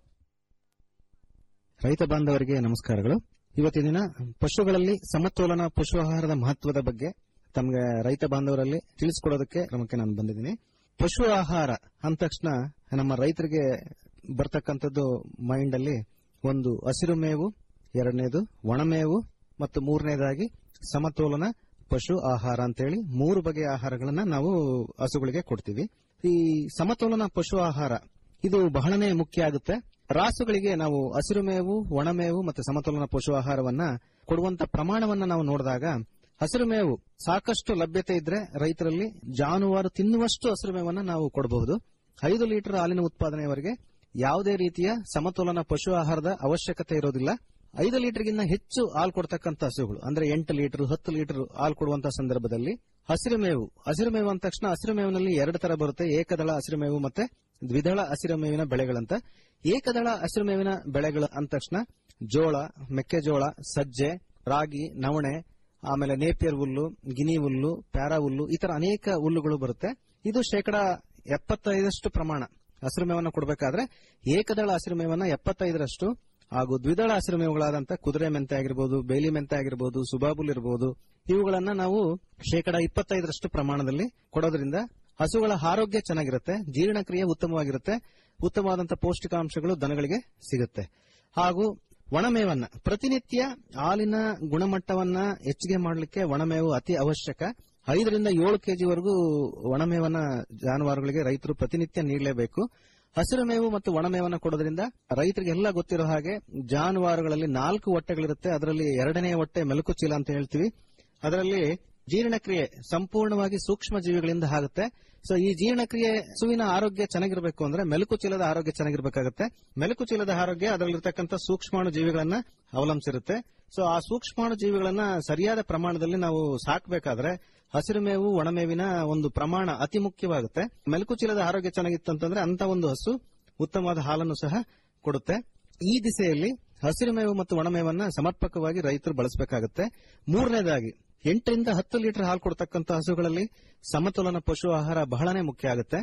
ರೈತ ಬಾಂಧವರಿಗೆ ನಮಸ್ಕಾರಗಳು ಇವತ್ತಿನ ದಿನ ಪಶುಗಳಲ್ಲಿ ಸಮತೋಲನ ಪಶು ಆಹಾರದ ಮಹತ್ವದ ಬಗ್ಗೆ ತಮಗೆ ರೈತ ಬಾಂಧವರಲ್ಲಿ ತಿಳಿಸ್ಕೊಡೋದಕ್ಕೆ ಕ್ರಮಕ್ಕೆ ನಾನು ಬಂದಿದ್ದೀನಿ ಪಶು ಆಹಾರ ಅಂದ ತಕ್ಷಣ ನಮ್ಮ ರೈತರಿಗೆ ಬರ್ತಕ್ಕಂಥದ್ದು ಮೈಂಡ್ ಅಲ್ಲಿ ಒಂದು ಹಸಿರು ಮೇವು ಎರಡನೇದು ಒಣಮೇವು ಮತ್ತು ಮೂರನೇದಾಗಿ ಸಮತೋಲನ ಪಶು ಆಹಾರ ಅಂತೇಳಿ ಮೂರು ಬಗೆಯ ಆಹಾರಗಳನ್ನ ನಾವು ಹಸುಗಳಿಗೆ ಕೊಡ್ತೀವಿ ಈ ಸಮತೋಲನ ಪಶು ಆಹಾರ ಇದು ಬಹಳನೇ ಮುಖ್ಯ ಆಗುತ್ತೆ ರಾಸುಗಳಿಗೆ ನಾವು ಹಸಿರು ಮೇವು ಒಣಮೇವು ಮತ್ತು ಸಮತೋಲನ ಪಶು ಆಹಾರವನ್ನ ಕೊಡುವಂತ ಪ್ರಮಾಣವನ್ನ ನಾವು ನೋಡಿದಾಗ ಹಸಿರು ಮೇವು ಸಾಕಷ್ಟು ಲಭ್ಯತೆ ಇದ್ರೆ ರೈತರಲ್ಲಿ ಜಾನುವಾರು ತಿನ್ನುವಷ್ಟು ಹಸಿರು ಮೇವನ್ನ ನಾವು ಕೊಡಬಹುದು ಐದು ಲೀಟರ್ ಹಾಲಿನ ಉತ್ಪಾದನೆಯವರೆಗೆ ಯಾವುದೇ ರೀತಿಯ ಸಮತೋಲನ ಪಶು ಆಹಾರದ ಅವಶ್ಯಕತೆ ಇರೋದಿಲ್ಲ ಐದು ಲೀಟರ್ಗಿಂತ ಹೆಚ್ಚು ಹಾಲು ಕೊಡ್ತಕ್ಕಂಥ ಹಸುಗಳು ಅಂದ್ರೆ ಎಂಟು ಲೀಟರ್ ಹತ್ತು ಲೀಟರ್ ಹಾಲು ಕೊಡುವಂತಹ ಸಂದರ್ಭದಲ್ಲಿ ಹಸಿರು ಮೇವು ಹಸಿರು ಮೇವು ಅಂದ ತಕ್ಷಣ ಹಸಿರು ಮೇವಿನಲ್ಲಿ ಎರಡು ತರ ಬರುತ್ತೆ ಏಕದಳ ಹಸಿರು ಮೇವು ಮತ್ತೆ ದ್ವಿದಳ ಹಸಿರು ಮೇವಿನ ಬೆಳೆಗಳಂತ ಏಕದಳ ಹಸಿರು ಮೇವಿನ ಬೆಳೆಗಳು ಅಂದ ತಕ್ಷಣ ಜೋಳ ಮೆಕ್ಕೆಜೋಳ ಸಜ್ಜೆ ರಾಗಿ ನವಣೆ ಆಮೇಲೆ ನೇಪಿಯರ್ ಹುಲ್ಲು ಗಿನಿ ಹುಲ್ಲು ಪ್ಯಾರಾ ಹುಲ್ಲು ಈ ತರ ಅನೇಕ ಹುಲ್ಲುಗಳು ಬರುತ್ತೆ ಇದು ಶೇಕಡ ಎಪ್ಪತ್ತೈದಷ್ಟು ಪ್ರಮಾಣ ಹಸಿರು ಮೇವನ್ನ ಕೊಡಬೇಕಾದ್ರೆ ಏಕದಳ ಹಸಿರು ಮೇವನ್ನ ಎಪ್ಪತ್ತೈದರಷ್ಟು ಹಾಗೂ ದ್ವಿದಳ ಹಸಿರು ಮೇವುಗಳಾದಂತಹ ಕುದುರೆ ಮೆಂತೆ ಆಗಿರ್ಬೋದು ಬೇಲಿ ಮೆಂತೆ ಆಗಿರ್ಬೋದು ಸುಬಾಬುಲ್ ಇರಬಹುದು ಇವುಗಳನ್ನ ನಾವು ಶೇಕಡ ಇಪ್ಪತ್ತೈದರಷ್ಟು ಪ್ರಮಾಣದಲ್ಲಿ ಕೊಡೋದ್ರಿಂದ ಹಸುಗಳ ಆರೋಗ್ಯ ಚೆನ್ನಾಗಿರುತ್ತೆ ಜೀರ್ಣಕ್ರಿಯೆ ಉತ್ತಮವಾಗಿರುತ್ತೆ ಉತ್ತಮವಾದಂತಹ ಪೌಷ್ಟಿಕಾಂಶಗಳು ದನಗಳಿಗೆ ಸಿಗುತ್ತೆ ಹಾಗೂ ಒಣಮೇವನ್ನ ಪ್ರತಿನಿತ್ಯ ಹಾಲಿನ ಗುಣಮಟ್ಟವನ್ನ ಹೆಚ್ಚಿಗೆ ಮಾಡಲಿಕ್ಕೆ ಒಣಮೇವು ಅತಿ ಅವಶ್ಯಕ ಐದರಿಂದ ಏಳು ಕೆಜಿವರೆಗೂ ಒಣಮೇವನ್ನ ಜಾನುವಾರುಗಳಿಗೆ ರೈತರು ಪ್ರತಿನಿತ್ಯ ನೀಡಲೇಬೇಕು ಹಸಿರು ಮೇವು ಮತ್ತು ಒಣಮೇವನ್ನ ಕೊಡೋದ್ರಿಂದ ರೈತರಿಗೆ ಎಲ್ಲ ಗೊತ್ತಿರೋ ಹಾಗೆ ಜಾನುವಾರುಗಳಲ್ಲಿ ನಾಲ್ಕು ಹೊಟ್ಟೆಗಳಿರುತ್ತೆ ಅದರಲ್ಲಿ ಎರಡನೇ ಹೊಟ್ಟೆ ಮೆಲುಕು ಚೀಲ ಅಂತ ಹೇಳ್ತೀವಿ ಅದರಲ್ಲಿ ಜೀರ್ಣಕ್ರಿಯೆ ಸಂಪೂರ್ಣವಾಗಿ ಸೂಕ್ಷ್ಮ ಜೀವಿಗಳಿಂದ ಆಗುತ್ತೆ ಸೊ ಈ ಜೀರ್ಣಕ್ರಿಯೆ ಹಸುವಿನ ಆರೋಗ್ಯ ಚೆನ್ನಾಗಿರ್ಬೇಕು ಅಂದ್ರೆ ಮೆಲುಕು ಚೀಲದ ಆರೋಗ್ಯ ಚೆನ್ನಾಗಿರ್ಬೇಕಾಗುತ್ತೆ ಮೆಲುಕು ಚೀಲದ ಆರೋಗ್ಯ ಅದರಲ್ಲಿರ್ತಕ್ಕಂಥ ಸೂಕ್ಷ್ಮಾಣು ಜೀವಿಗಳನ್ನ ಅವಲಂಬಿಸಿರುತ್ತೆ ಸೊ ಆ ಸೂಕ್ಷ್ಮಾಣು ಜೀವಿಗಳನ್ನ ಸರಿಯಾದ ಪ್ರಮಾಣದಲ್ಲಿ ನಾವು ಸಾಕಬೇಕಾದ್ರೆ ಹಸಿರು ಮೇವು ಒಣಮೇವಿನ ಒಂದು ಪ್ರಮಾಣ ಅತಿ ಮುಖ್ಯವಾಗುತ್ತೆ ಮೆಲುಕು ಚೀಲದ ಆರೋಗ್ಯ ಚೆನ್ನಾಗಿತ್ತಂತಂದ್ರೆ ಅಂತ ಒಂದು ಹಸು ಉತ್ತಮವಾದ ಹಾಲನ್ನು ಸಹ ಕೊಡುತ್ತೆ ಈ ದಿಸೆಯಲ್ಲಿ ಹಸಿರು ಮೇವು ಮತ್ತು ಒಣಮೇವನ್ನ ಸಮರ್ಪಕವಾಗಿ ರೈತರು ಬಳಸಬೇಕಾಗುತ್ತೆ ಮೂರನೇದಾಗಿ ಎಂಟರಿಂದ ಹತ್ತು ಲೀಟರ್ ಹಾಲು ಕೊಡ್ತಕ್ಕಂಥ ಹಸುಗಳಲ್ಲಿ ಸಮತೋಲನ ಪಶು ಆಹಾರ ಬಹಳನೇ ಮುಖ್ಯ ಆಗುತ್ತೆ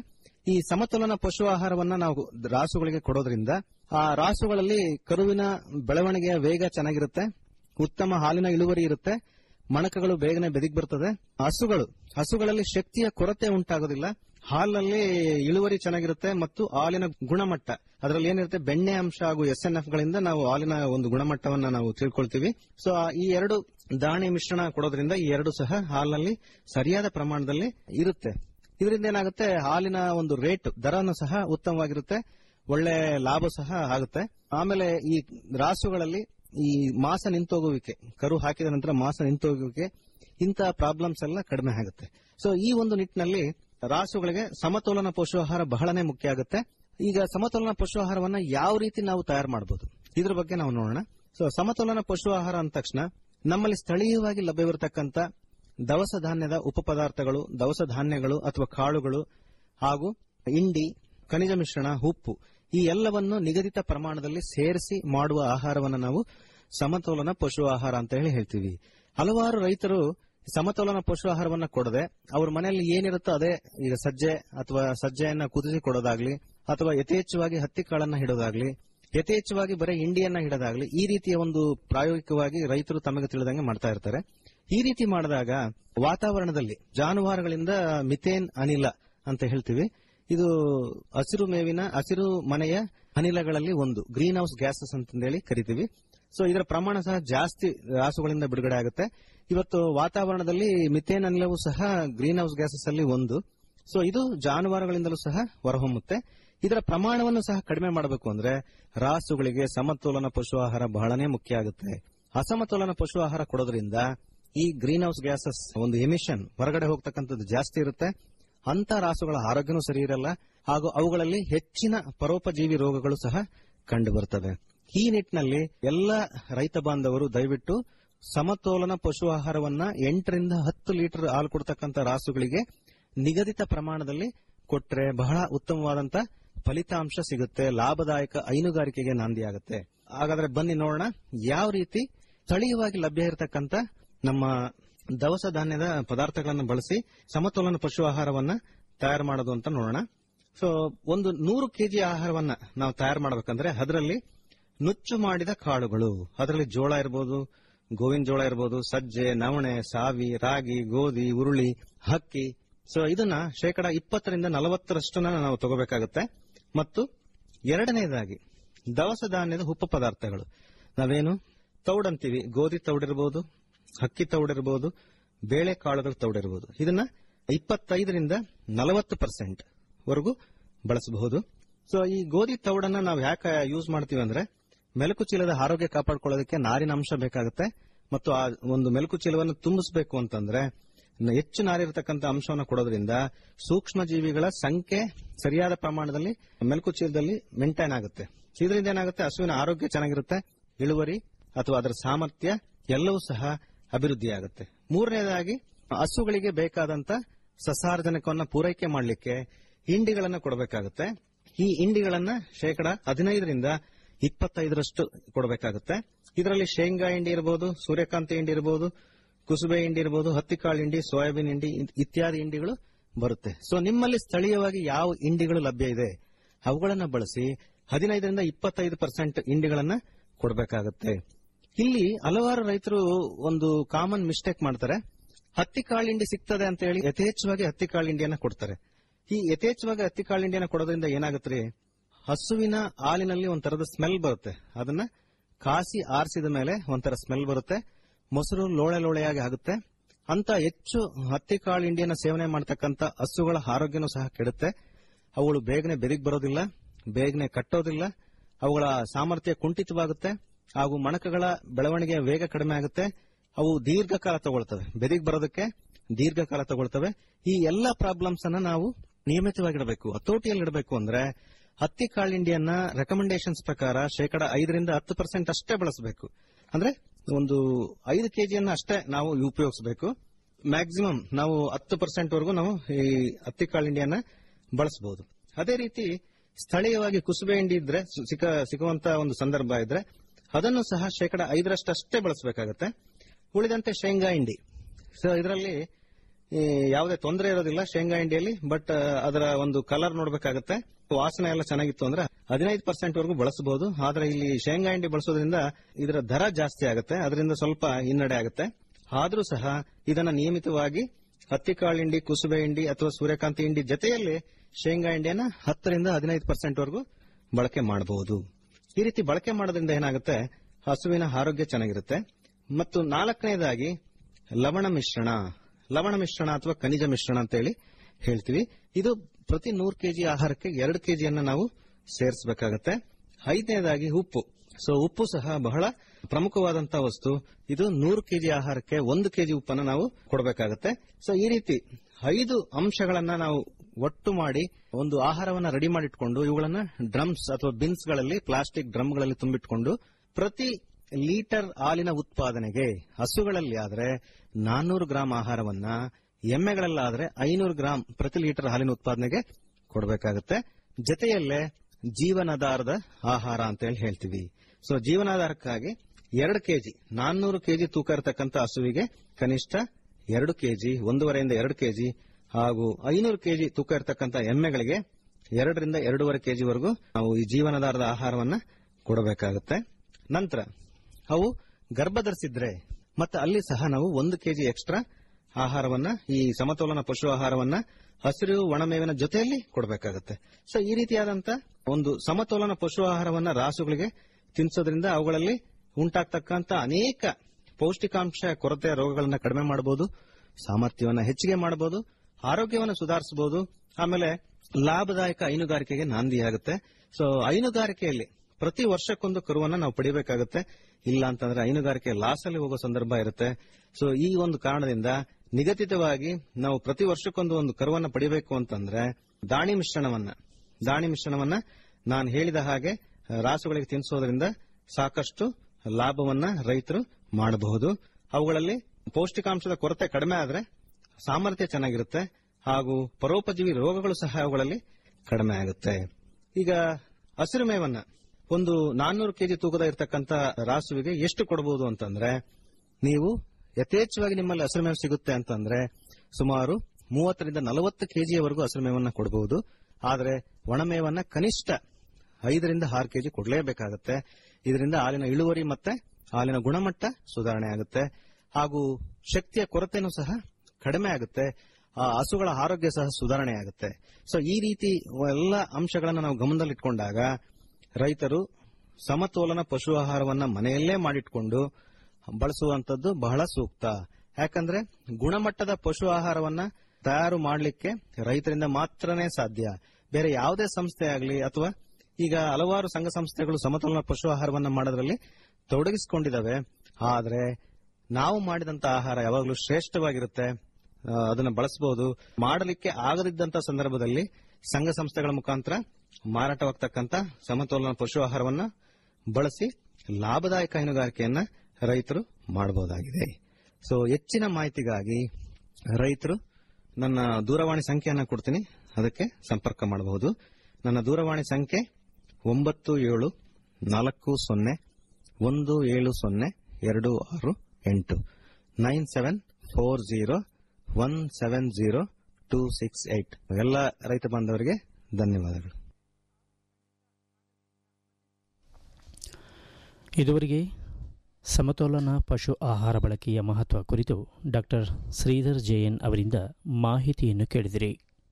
ಈ ಸಮತೋಲನ ಪಶು ಆಹಾರವನ್ನ ನಾವು ರಾಸುಗಳಿಗೆ ಕೊಡೋದ್ರಿಂದ ಆ ರಾಸುಗಳಲ್ಲಿ ಕರುವಿನ ಬೆಳವಣಿಗೆಯ ವೇಗ ಚೆನ್ನಾಗಿರುತ್ತೆ ಉತ್ತಮ ಹಾಲಿನ ಇಳುವರಿ ಇರುತ್ತೆ ಮಣಕಗಳು ಬೇಗನೆ ಬೆದಿಗ್ ಬರ್ತದೆ ಹಸುಗಳು ಹಸುಗಳಲ್ಲಿ ಶಕ್ತಿಯ ಕೊರತೆ ಉಂಟಾಗೋದಿಲ್ಲ ಹಾಲಲ್ಲಿ ಇಳುವರಿ ಚೆನ್ನಾಗಿರುತ್ತೆ ಮತ್ತು ಹಾಲಿನ ಗುಣಮಟ್ಟ ಅದರಲ್ಲಿ ಏನಿರುತ್ತೆ ಬೆಣ್ಣೆ ಅಂಶ ಹಾಗೂ ಎಸ್ ಎನ್ ಎಫ್ ಗಳಿಂದ ನಾವು ಹಾಲಿನ ಒಂದು ಗುಣಮಟ್ಟವನ್ನ ನಾವು ತಿಳ್ಕೊಳ್ತೀವಿ ಸೊ ಈ ಎರಡು ದಾಣಿ ಮಿಶ್ರಣ ಕೊಡೋದ್ರಿಂದ ಈ ಎರಡು ಸಹ ಹಾಲಿನಲ್ಲಿ ಸರಿಯಾದ ಪ್ರಮಾಣದಲ್ಲಿ ಇರುತ್ತೆ ಇದರಿಂದ ಏನಾಗುತ್ತೆ ಹಾಲಿನ ಒಂದು ರೇಟ್ ದರನು ಸಹ ಉತ್ತಮವಾಗಿರುತ್ತೆ ಒಳ್ಳೆ ಲಾಭ ಸಹ ಆಗುತ್ತೆ ಆಮೇಲೆ ಈ ರಾಸುಗಳಲ್ಲಿ ಈ ಮಾಸ ನಿಂತೋಗುವಿಕೆ ಕರು ಹಾಕಿದ ನಂತರ ಮಾಸ ನಿಂತೋಗುವಿಕೆ ಇಂಥ ಪ್ರಾಬ್ಲಮ್ಸ್ ಎಲ್ಲ ಕಡಿಮೆ ಆಗುತ್ತೆ ಸೊ ಈ ಒಂದು ನಿಟ್ಟಿನಲ್ಲಿ ರಾಸುಗಳಿಗೆ ಸಮತೋಲನ ಪಶು ಆಹಾರ ಬಹಳನೇ ಮುಖ್ಯ ಆಗುತ್ತೆ ಈಗ ಸಮತೋಲನ ಪಶು ಆಹಾರವನ್ನ ಯಾವ ರೀತಿ ನಾವು ತಯಾರು ಮಾಡಬಹುದು ಇದ್ರ ಬಗ್ಗೆ ನಾವು ನೋಡೋಣ ಸೊ ಸಮತೋಲನ ಪಶು ಆಹಾರ ಅಂದ ತಕ್ಷಣ ನಮ್ಮಲ್ಲಿ ಸ್ಥಳೀಯವಾಗಿ ಲಭ್ಯವಿರತಕ್ಕಂತ ದವಸ ಧಾನ್ಯದ ಉಪಪದಾರ್ಥಗಳು ದವಸ ಧಾನ್ಯಗಳು ಅಥವಾ ಕಾಳುಗಳು ಹಾಗೂ ಇಂಡಿ ಖನಿಜ ಮಿಶ್ರಣ ಉಪ್ಪು ಈ ಎಲ್ಲವನ್ನು ನಿಗದಿತ ಪ್ರಮಾಣದಲ್ಲಿ ಸೇರಿಸಿ ಮಾಡುವ ಆಹಾರವನ್ನು ನಾವು ಸಮತೋಲನ ಪಶು ಆಹಾರ ಅಂತ ಹೇಳಿ ಹೇಳ್ತೀವಿ ಹಲವಾರು ರೈತರು ಸಮತೋಲನ ಪಶು ಆಹಾರವನ್ನ ಕೊಡದೆ ಅವ್ರ ಮನೆಯಲ್ಲಿ ಏನಿರುತ್ತೋ ಅದೇ ಈಗ ಸಜ್ಜೆ ಅಥವಾ ಸಜ್ಜೆಯನ್ನ ಕುದಿಸಿ ಕೊಡೋದಾಗ್ಲಿ ಅಥವಾ ಯಥೇಚ್ಛವಾಗಿ ಹತ್ತಿ ಕಾಳನ್ನ ಹಿಡೋದಾಗ್ಲಿ ಯಥೇಚ್ಛವಾಗಿ ಬರೀ ಇಂಡಿಯನ್ನ ಹಿಡೋದಾಗ್ಲಿ ಈ ರೀತಿಯ ಒಂದು ಪ್ರಾಯೋಗಿಕವಾಗಿ ರೈತರು ತಮಗೆ ತಿಳಿದಂಗೆ ಮಾಡ್ತಾ ಇರ್ತಾರೆ ಈ ರೀತಿ ಮಾಡಿದಾಗ ವಾತಾವರಣದಲ್ಲಿ ಜಾನುವಾರುಗಳಿಂದ ಮಿಥೇನ್ ಅನಿಲ ಅಂತ ಹೇಳ್ತೀವಿ ಇದು ಹಸಿರು ಮೇವಿನ ಹಸಿರು ಮನೆಯ ಅನಿಲಗಳಲ್ಲಿ ಒಂದು ಗ್ರೀನ್ ಹೌಸ್ ಗ್ಯಾಸಸ್ ಅಂತಂದೇಳಿ ಕರಿತೀವಿ ಸೊ ಇದರ ಪ್ರಮಾಣ ಸಹ ಜಾಸ್ತಿ ರಾಸುಗಳಿಂದ ಬಿಡುಗಡೆ ಆಗುತ್ತೆ ಇವತ್ತು ವಾತಾವರಣದಲ್ಲಿ ಮಿಥೇನ್ ಅನಿಲವೂ ಸಹ ಗ್ರೀನ್ ಹೌಸ್ ಗ್ಯಾಸಸ್ ಅಲ್ಲಿ ಒಂದು ಸೊ ಇದು ಜಾನುವಾರುಗಳಿಂದಲೂ ಸಹ ಹೊರಹೊಮ್ಮುತ್ತೆ ಇದರ ಪ್ರಮಾಣವನ್ನು ಸಹ ಕಡಿಮೆ ಮಾಡಬೇಕು ಅಂದ್ರೆ ರಾಸುಗಳಿಗೆ ಸಮತೋಲನ ಪಶು ಆಹಾರ ಬಹಳನೇ ಮುಖ್ಯ ಆಗುತ್ತೆ ಅಸಮತೋಲನ ಪಶು ಆಹಾರ ಕೊಡೋದ್ರಿಂದ ಈ ಗ್ರೀನ್ ಹೌಸ್ ಗ್ಯಾಸಸ್ ಒಂದು ಎಮಿಷನ್ ಹೊರಗಡೆ ಹೋಗ್ತಕ್ಕಂಥದ್ದು ಜಾಸ್ತಿ ಇರುತ್ತೆ ಅಂತ ರಾಸುಗಳ ಆರೋಗ್ಯನೂ ಸರಿ ಇರಲ್ಲ ಹಾಗೂ ಅವುಗಳಲ್ಲಿ ಹೆಚ್ಚಿನ ಪರೋಪಜೀವಿ ರೋಗಗಳು ಸಹ ಕಂಡು ಬರ್ತವೆ ಈ ನಿಟ್ಟಿನಲ್ಲಿ ಎಲ್ಲ ರೈತ ಬಾಂಧವರು ದಯವಿಟ್ಟು ಸಮತೋಲನ ಪಶು ಆಹಾರವನ್ನ ಎಂಟರಿಂದ ಹತ್ತು ಲೀಟರ್ ಹಾಲು ಕೊಡ್ತಕ್ಕಂಥ ರಾಸುಗಳಿಗೆ ನಿಗದಿತ ಪ್ರಮಾಣದಲ್ಲಿ ಕೊಟ್ರೆ ಬಹಳ ಉತ್ತಮವಾದಂತ ಫಲಿತಾಂಶ ಸಿಗುತ್ತೆ ಲಾಭದಾಯಕ ಹೈನುಗಾರಿಕೆಗೆ ನಾಂದಿಯಾಗುತ್ತೆ ಹಾಗಾದ್ರೆ ಬನ್ನಿ ನೋಡೋಣ ಯಾವ ರೀತಿ ಸ್ಥಳೀಯವಾಗಿ ಲಭ್ಯ ಇರತಕ್ಕಂತ ನಮ್ಮ ದವಸ ಧಾನ್ಯದ ಪದಾರ್ಥಗಳನ್ನು ಬಳಸಿ ಸಮತೋಲನ ಪಶು ಆಹಾರವನ್ನ ತಯಾರು ಮಾಡೋದು ಅಂತ ನೋಡೋಣ ಸೊ ಒಂದು ನೂರು ಕೆಜಿ ಆಹಾರವನ್ನ ನಾವು ತಯಾರು ಮಾಡಬೇಕಂದ್ರೆ ಅದರಲ್ಲಿ ನುಚ್ಚು ಮಾಡಿದ ಕಾಳುಗಳು ಅದರಲ್ಲಿ ಜೋಳ ಇರಬಹುದು ಗೋವಿನ ಜೋಳ ಇರಬಹುದು ಸಜ್ಜೆ ನವಣೆ ಸಾವಿ ರಾಗಿ ಗೋಧಿ ಉರುಳಿ ಹಕ್ಕಿ ಸೊ ಇದನ್ನ ಶೇಕಡ ಇಪ್ಪತ್ತರಿಂದ ನಲವತ್ತರಷ್ಟನ್ನ ನಾವು ತಗೋಬೇಕಾಗುತ್ತೆ ಮತ್ತು ಎರಡನೇದಾಗಿ ದವಸ ಧಾನ್ಯದ ಉಪ ಪದಾರ್ಥಗಳು ನಾವೇನು ತೌಡಂತೀವಿ ಗೋಧಿ ತೌಡಿರ್ಬೋದು ಹಕ್ಕಿ ತೌಡಿರ್ಬೋದು ಬೇಳೆ ಕಾಳುಗಳ ತೌಡಿರ್ಬೋದು ಇದನ್ನ ಇಪ್ಪತ್ತೈದರಿಂದ ನಲವತ್ತು ಪರ್ಸೆಂಟ್ ವರೆಗೂ ಬಳಸಬಹುದು ಸೊ ಈ ಗೋಧಿ ತೌಡನ್ನ ನಾವು ಯಾಕೆ ಯೂಸ್ ಮಾಡ್ತೀವಿ ಅಂದ್ರೆ ಮೆಲುಕು ಚೀಲದ ಆರೋಗ್ಯ ಕಾಪಾಡ್ಕೊಳ್ಳೋದಕ್ಕೆ ನಾರಿನ ಅಂಶ ಬೇಕಾಗುತ್ತೆ ಮತ್ತು ಆ ಒಂದು ಮೆಲುಕು ಚೀಲವನ್ನು ತುಂಬಿಸಬೇಕು ಅಂತಂದ್ರೆ ನ- ಹೆಚ್ಚು ನಾರಿರತಕ್ಕಂಥ ಅಂಶವನ್ನು ಕೊಡೋದ್ರಿಂದ ಸೂಕ್ಷ್ಮ ಜೀವಿಗಳ ಸಂಖ್ಯೆ ಸರಿಯಾದ ಪ್ರಮಾಣದಲ್ಲಿ ಮೆಲುಕು ಚೀಲದಲ್ಲಿ ಮೇಂಟೈನ್ ಆಗುತ್ತೆ ಇದರಿಂದ ಏನಾಗುತ್ತೆ ಹಸುವಿನ ಆರೋಗ್ಯ ಚೆನ್ನಾಗಿರುತ್ತೆ ಇಳುವರಿ ಅಥವಾ ಅದರ ಸಾಮರ್ಥ್ಯ ಎಲ್ಲವೂ ಸಹ ಅಭಿವೃದ್ಧಿಯಾಗುತ್ತೆ ಮೂರನೇದಾಗಿ ಹಸುಗಳಿಗೆ ಬೇಕಾದಂತ ಸಸಾರ್ಜನಕವನ್ನ ಪೂರೈಕೆ ಮಾಡಲಿಕ್ಕೆ ಹಿಂಡಿಗಳನ್ನ ಕೊಡಬೇಕಾಗುತ್ತೆ ಈ ಹಿಂಡಿಗಳನ್ನ ಶೇಕಡ ಹದಿನೈದರಿಂದ ಇಪ್ಪತ್ತೈದರಷ್ಟು ಕೊಡಬೇಕಾಗುತ್ತೆ ಇದರಲ್ಲಿ ಶೇಂಗಾ ಹಿಂಡಿ ಇರಬಹುದು ಸೂರ್ಯಕಾಂತಿ ಹಿಂಡಿ ಇರಬಹುದು ಕುಸುಬೆ ಹಿಂಡಿ ಇರಬಹುದು ಹತ್ತಿಕಾಳು ಹಿಂಡಿ ಸೋಯಾಬೀನ್ ಹಿಂಡಿ ಇತ್- ಇತ್ಯಾದಿ ಹಿಂಡಿಗಳು ಬರುತ್ತೆ ಸೊ ನಿಮ್ಮಲ್ಲಿ ಸ್ಥಳೀಯವಾಗಿ ಯಾವ ಹಿಂಡಿಗಳು ಲಭ್ಯ ಇದೆ ಅವುಗಳನ್ನ ಬಳಸಿ ಹದಿನೈದರಿಂದ ಇಪ್ಪತ್ತೈದು ಪರ್ಸೆಂಟ್ ಹಿಂಡಿಗಳನ್ನ ಕೊಡಬೇಕಾಗುತ್ತೆ ಇಲ್ಲಿ ಹಲವಾರು ರೈತರು ಒಂದು ಕಾಮನ್ ಮಿಸ್ಟೇಕ್ ಮಾಡ್ತಾರೆ ಹತ್ತಿ ಕಾಳು ಹಿಂಡಿ ಸಿಗ್ತದೆ ಅಂತ ಹೇಳಿ ಯಥೇಚ್ಛವಾಗಿ ಹತ್ತಿ ಕಾಳು ಹಿಂಡಿಯನ್ನ ಕೊಡ್ತಾರೆ ಈ ಯಥೇಚ್ಛವಾಗಿ ಹತ್ತಿ ಕಾಳು ಹಿಂಡಿಯನ್ನ ಕೊಡೋದ್ರಿಂದ ಏನಾಗುತ್ತೆ ಹಸುವಿನ ಹಾಲಿನಲ್ಲಿ ಒಂಥರದ ಸ್ಮೆಲ್ ಬರುತ್ತೆ ಅದನ್ನ ಕಾಸಿ ಆರಿಸಿದ ಮೇಲೆ ಒಂಥರ ಸ್ಮೆಲ್ ಬರುತ್ತೆ ಮೊಸರು ಲೋಳೆ ಲೋಳೆಯಾಗಿ ಆಗುತ್ತೆ ಅಂತ ಹೆಚ್ಚು ಹತ್ತಿ ಕಾಳು ಹಿಂಡಿಯನ್ನ ಸೇವನೆ ಮಾಡತಕ್ಕಂತ ಹಸುಗಳ ಆರೋಗ್ಯನೂ ಸಹ ಕೆಡುತ್ತೆ ಅವುಗಳು ಬೇಗನೆ ಬೆರಿಗ್ ಬರೋದಿಲ್ಲ ಬೇಗನೆ ಕಟ್ಟೋದಿಲ್ಲ ಅವುಗಳ ಸಾಮರ್ಥ್ಯ ಕುಂಠಿತವಾಗುತ್ತೆ ಹಾಗೂ ಮಣಕಗಳ ಬೆಳವಣಿಗೆಯ ವೇಗ ಕಡಿಮೆ ಆಗುತ್ತೆ ಅವು ದೀರ್ಘಕಾಲ ತಗೊಳ್ತವೆ ಬೆದಿಗ್ ಬರೋದಕ್ಕೆ ದೀರ್ಘಕಾಲ ತಗೊಳ್ತವೆ ಈ ಎಲ್ಲಾ ಪ್ರಾಬ್ಲಮ್ಸ್ ಅನ್ನ ನಾವು ನಿಯಮಿತವಾಗಿಡಬೇಕು ಹತೋಟಿಯಲ್ಲಿ ಇಡಬೇಕು ಅಂದ್ರೆ ಹತ್ತಿ ಕಾಳು ಹಿಂಡಿಯನ್ನ ರೆಕಮೆಂಡೇಶನ್ಸ್ ಪ್ರಕಾರ ಶೇಕಡ ಐದರಿಂದ ಹತ್ತು ಪರ್ಸೆಂಟ್ ಅಷ್ಟೇ ಬಳಸಬೇಕು ಅಂದ್ರೆ ಒಂದು ಐದು ಕೆಜಿಯನ್ನ ಅಷ್ಟೇ ನಾವು ಉಪಯೋಗಿಸಬೇಕು ಮ್ಯಾಕ್ಸಿಮಮ್ ನಾವು ಹತ್ತು ಪರ್ಸೆಂಟ್ ವರೆಗೂ ನಾವು ಈ ಹತ್ತಿ ಕಾಳು ಹಿಂಡಿಯನ್ನ ಬಳಸಬಹುದು ಅದೇ ರೀತಿ ಸ್ಥಳೀಯವಾಗಿ ಕುಸುಬೆ ಹಿಂಡಿ ಇದ್ರೆ ಸು- ಸಿಕ್ಕ ಸಿಗುವಂತ ಒಂದು ಸಂದರ್ಭ ಇದ್ರೆ ಅದನ್ನು ಸಹ ಶೇಕಡ ಐದರಷ್ಟಷ್ಟೇ ಬಳಸಬೇಕಾಗತ್ತೆ ಉಳಿದಂತೆ ಶೇಂಗಾ ಹಿಂಡಿ ಸೊ ಇದರಲ್ಲಿ ಈ ಯಾವುದೇ ತೊಂದರೆ ಇರೋದಿಲ್ಲ ಶೇಂಗಾ ಹಿಂಡಿಯಲ್ಲಿ ಬಟ್ ಅದರ ಒಂದು ಕಲರ್ ನೋಡ್ಬೇಕಾಗತ್ತೆ ವಾಸನೆ ಎಲ್ಲ ಚೆನ್ನಾಗಿತ್ತು ಅಂದ್ರೆ ಹದಿನೈದು ಪರ್ಸೆಂಟ್ ವರೆಗೂ ಬಳಸಬಹುದು ಆದ್ರೆ ಇಲ್ಲಿ ಶೇಂಗಾ ಹಿಂಡಿ ಬಳಸೋದ್ರಿಂದ ಇದರ ದರ ಜಾಸ್ತಿ ಆಗುತ್ತೆ ಅದರಿಂದ ಸ್ವಲ್ಪ ಹಿನ್ನಡೆ ಆಗುತ್ತೆ ಆದ್ರೂ ಸಹ ಇದನ್ನ ನಿಯಮಿತವಾಗಿ ಹತ್ತಿಕಾಳು ಹಿಂಡಿ ಕುಸುಬೆ ಹಿಂಡಿ ಅಥವಾ ಸೂರ್ಯಕಾಂತಿ ಹಿಂಡಿ ಜೊತೆಯಲ್ಲಿ ಶೇಂಗಾ ಹಿಂಡಿಯನ್ನ ಹತ್ತರಿಂದ ಹದಿನೈದು ಪರ್ಸೆಂಟ್ ವರೆಗೂ ಬಳಕೆ ಮಾಡಬಹುದು ಈ ರೀತಿ ಬಳಕೆ ಮಾಡೋದ್ರಿಂದ ಏನಾಗುತ್ತೆ ಹಸುವಿನ ಆರೋಗ್ಯ ಚೆನ್ನಾಗಿರುತ್ತೆ ಮತ್ತು ನಾಲ್ಕನೇದಾಗಿ ಲವಣ ಮಿಶ್ರಣ ಲವಣ ಮಿಶ್ರಣ ಅಥವಾ ಖನಿಜ ಮಿಶ್ರಣ ಅಂತ ಹೇಳಿ ಹೇಳ್ತೀವಿ ಇದು ಪ್ರತಿ ನೂರು ಕೆಜಿ ಆಹಾರಕ್ಕೆ ಎರಡು ಕೆಜಿಯನ್ನ ನಾವು ಸೇರಿಸಬೇಕಾಗತ್ತೆ ಐದನೇದಾಗಿ ಉಪ್ಪು ಸೊ ಉಪ್ಪು ಸಹ ಬಹಳ ಪ್ರಮುಖವಾದಂತಹ ವಸ್ತು ಇದು ನೂರು ಕೆಜಿ ಆಹಾರಕ್ಕೆ ಒಂದು ಕೆಜಿ ಉಪ್ಪನ್ನು ನಾವು ಕೊಡಬೇಕಾಗತ್ತೆ ಸೊ ಈ ರೀತಿ ಐದು ಅಂಶಗಳನ್ನ ನಾವು ಒಟ್ಟು ಮಾಡಿ ಒಂದು ಆಹಾರವನ್ನ ರೆಡಿ ಮಾಡಿಟ್ಕೊಂಡು ಇವುಗಳನ್ನ ಡ್ರಮ್ಸ್ ಅಥವಾ ಬಿನ್ಸ್ ಗಳಲ್ಲಿ ಪ್ಲಾಸ್ಟಿಕ್ ಡ್ರಮ್ಗಳಲ್ಲಿ ತುಂಬಿಟ್ಕೊಂಡು ಪ್ರತಿ ಲೀಟರ್ ಹಾಲಿನ ಉತ್ಪಾದನೆಗೆ ಹಸುಗಳಲ್ಲಿ ಆದ್ರೆ ನಾನ್ನೂರು ಗ್ರಾಂ ಆಹಾರವನ್ನ ಎಮ್ಮೆಗಳಲ್ಲಾದ್ರೆ ಐನೂರು ಗ್ರಾಂ ಪ್ರತಿ ಲೀಟರ್ ಹಾಲಿನ ಉತ್ಪಾದನೆಗೆ ಕೊಡಬೇಕಾಗುತ್ತೆ ಜೊತೆಯಲ್ಲೇ ಜೀವನಾಧಾರದ ಆಹಾರ ಅಂತ ಹೇಳಿ ಹೇಳ್ತೀವಿ ಸೊ ಜೀವನಾಧಾರಕ್ಕಾಗಿ ಎರಡು ಕೆಜಿ ನಾನ್ನೂರು ಕೆಜಿ ತೂಕ ಇರತಕ್ಕಂತ ಹಸುವಿಗೆ ಕನಿಷ್ಠ ಎರಡು ಕೆಜಿ ಒಂದೂವರೆಯಿಂದ ಎರಡು ಕೆಜಿ ಹಾಗೂ ಐನೂರು ಕೆಜಿ ತೂಕ ಇರತಕ್ಕಂತ ಎಮ್ಮೆಗಳಿಗೆ ಎರಡರಿಂದ ಎರಡೂವರೆ ಕೆಜಿವರೆಗೂ ನಾವು ಈ ಜೀವನಾಧಾರದ ಆಹಾರವನ್ನ ಕೊಡಬೇಕಾಗುತ್ತೆ ನಂತರ ಅವು ಗರ್ಭ ಧರಿಸಿದ್ರೆ ಮತ್ತೆ ಅಲ್ಲಿ ಸಹ ನಾವು ಒಂದು ಕೆಜಿ ಎಕ್ಸ್ಟ್ರಾ ಆಹಾರವನ್ನ ಈ ಸಮತೋಲನ ಪಶು ಆಹಾರವನ್ನ ಹಸಿರು ಒಣಮೇವಿನ ಜೊತೆಯಲ್ಲಿ ಕೊಡಬೇಕಾಗುತ್ತೆ ಸೊ ಈ ರೀತಿಯಾದಂತ ಒಂದು ಸಮತೋಲನ ಪಶು ಆಹಾರವನ್ನ ರಾಸುಗಳಿಗೆ ತಿನ್ನಿಸೋದ್ರಿಂದ ಅವುಗಳಲ್ಲಿ ಉಂಟಾಗ್ತಕ್ಕಂತ ಅನೇಕ ಪೌಷ್ಟಿಕಾಂಶ ಕೊರತೆಯ ರೋಗಗಳನ್ನ ಕಡಿಮೆ ಮಾಡಬಹುದು ಸಾಮರ್ಥ್ಯವನ್ನ ಹೆಚ್ಚಿಗೆ ಮಾಡಬಹುದು ಆರೋಗ್ಯವನ್ನು ಸುಧಾರಿಸಬಹುದು ಆಮೇಲೆ ಲಾಭದಾಯಕ ಹೈನುಗಾರಿಕೆಗೆ ನಾಂದಿಯಾಗುತ್ತೆ ಸೊ ಹೈನುಗಾರಿಕೆಯಲ್ಲಿ ಪ್ರತಿ ವರ್ಷಕ್ಕೊಂದು ಕರುವನ್ನ ನಾವು ಪಡಿಬೇಕಾಗುತ್ತೆ ಇಲ್ಲ ಅಂತಂದ್ರೆ ಹೈನುಗಾರಿಕೆ ಲಾಸ್ ಅಲ್ಲಿ ಹೋಗೋ ಸಂದರ್ಭ ಇರುತ್ತೆ ಸೊ ಈ ಒಂದು ಕಾರಣದಿಂದ ನಿಗದಿತವಾಗಿ ನಾವು ಪ್ರತಿ ವರ್ಷಕ್ಕೊಂದು ಒಂದು ಕರುವನ್ನ ಪಡಿಬೇಕು ಅಂತಂದ್ರೆ ದಾಣಿ ಮಿಶ್ರಣವನ್ನ ದಾಣಿ ಮಿಶ್ರಣವನ್ನ ನಾನು ಹೇಳಿದ ಹಾಗೆ ರಾಸುಗಳಿಗೆ ತಿನ್ನಿಸೋದ್ರಿಂದ ಸಾಕಷ್ಟು ಲಾಭವನ್ನ ರೈತರು ಮಾಡಬಹುದು ಅವುಗಳಲ್ಲಿ ಪೌಷ್ಟಿಕಾಂಶದ ಕೊರತೆ ಕಡಿಮೆ ಆದ್ರೆ ಸಾಮರ್ಥ್ಯ ಚೆನ್ನಾಗಿರುತ್ತೆ ಹಾಗೂ ಪರೋಪಜೀವಿ ರೋಗಗಳು ಸಹ ಅವುಗಳಲ್ಲಿ ಕಡಿಮೆ ಆಗುತ್ತೆ ಈಗ ಹಸಿರು ಮೇವನ್ನ ಒಂದು ನಾನ್ನೂರು ಕೆಜಿ ತೂಕದ ಇರತಕ್ಕಂತ ರಾಸುವಿಗೆ ಎಷ್ಟು ಕೊಡಬಹುದು ಅಂತಂದ್ರೆ ನೀವು ಯಥೇಚ್ಛವಾಗಿ ನಿಮ್ಮಲ್ಲಿ ಹಸಿರು ಮೇವು ಸಿಗುತ್ತೆ ಅಂತಂದ್ರೆ ಸುಮಾರು ಮೂವತ್ತರಿಂದ ನಲವತ್ತು ಕೆಜಿಯವರೆಗೂ ಹಸಿರು ಮೇವನ್ನ ಕೊಡಬಹುದು ಆದ್ರೆ ಒಣಮೇವನ್ನ ಕನಿಷ್ಠ ಐದರಿಂದ ಆರು ಕೆಜಿ ಕೊಡಲೇಬೇಕಾಗುತ್ತೆ ಇದರಿಂದ ಹಾಲಿನ ಇಳುವರಿ ಮತ್ತೆ ಹಾಲಿನ ಗುಣಮಟ್ಟ ಸುಧಾರಣೆ ಆಗುತ್ತೆ ಹಾಗೂ ಶಕ್ತಿಯ ಕೊರತೆನೂ ಸಹ ಕಡಿಮೆ ಆಗುತ್ತೆ ಆ ಹಸುಗಳ ಆರೋಗ್ಯ ಸಹ ಸುಧಾರಣೆ ಆಗುತ್ತೆ ಸೊ ಈ ರೀತಿ ಎಲ್ಲ ಅಂಶಗಳನ್ನು ನಾವು ಗಮನದಲ್ಲಿಟ್ಕೊಂಡಾಗ ರೈತರು ಸಮತೋಲನ ಪಶು ಆಹಾರವನ್ನ ಮನೆಯಲ್ಲೇ ಮಾಡಿಟ್ಕೊಂಡು ಬಳಸುವಂತದ್ದು ಬಹಳ ಸೂಕ್ತ ಯಾಕಂದ್ರೆ ಗುಣಮಟ್ಟದ ಪಶು ಆಹಾರವನ್ನ ತಯಾರು ಮಾಡಲಿಕ್ಕೆ ರೈತರಿಂದ ಮಾತ್ರನೇ ಸಾಧ್ಯ ಬೇರೆ ಯಾವುದೇ ಸಂಸ್ಥೆ ಆಗಲಿ ಅಥವಾ ಈಗ ಹಲವಾರು ಸಂಘ ಸಂಸ್ಥೆಗಳು ಸಮತೋಲನ ಪಶು ಆಹಾರವನ್ನ ಮಾಡೋದ್ರಲ್ಲಿ ತೊಡಗಿಸಿಕೊಂಡಿದ್ದಾವೆ ಆದ್ರೆ ನಾವು ಮಾಡಿದಂತ ಆಹಾರ ಯಾವಾಗಲೂ ಶ್ರೇಷ್ಠವಾಗಿರುತ್ತೆ ಆ, ಅದನ್ನ ಬಳಸಬಹುದು ಮಾಡಲಿಕ್ಕೆ ಆಗದಿದ್ದಂತ ಸಂದರ್ಭದಲ್ಲಿ ಸಂಘ ಸಂಸ್ಥೆಗಳ ಮುಖಾಂತರ ಮಾರಾಟವಾಗ್ತಕ್ಕಂತ ಸಮತೋಲನ ಪಶು ಆಹಾರವನ್ನ ಬಳಸಿ ಲಾಭದಾಯಕ ಹೈನುಗಾರಿಕೆಯನ್ನ ರೈತರು ಮಾಡಬಹುದಾಗಿದೆ ಸೊ ಹೆಚ್ಚಿನ ಮಾಹಿತಿಗಾಗಿ ರೈತರು ನನ್ನ ದೂರವಾಣಿ ಸಂಖ್ಯೆಯನ್ನ ಕೊಡ್ತೀನಿ ಅದಕ್ಕೆ ಸಂಪರ್ಕ ಮಾಡಬಹುದು ನನ್ನ ದೂರವಾಣಿ ಸಂಖ್ಯೆ ಒಂಬತ್ತು ಏಳು ನಾಲ್ಕು ಸೊನ್ನೆ ಒಂದು ಏಳು ಸೊನ್ನೆ ಎರಡು ಆರು ಎಂಟು nine seven four zero one seven zero two six eight ಎಲ್ಲ ರೈತ ಬಾಂಧವರಿಗೆ ಧನ್ಯವಾದಗಳು ಇದುವರೆಗೆ ಸಮತೋಲನ ಪಶು ಆಹಾರ ಬಳಕೆಯ ಮಹತ್ವ ಕುರಿತು ಡಾಕ್ಟರ್ ಶ್ರೀಧರ್ ಜೆಎನ್ ಅವರಿಂದ ಮಾಹಿತಿಯನ್ನು ಕೇಳಿದಿರಿ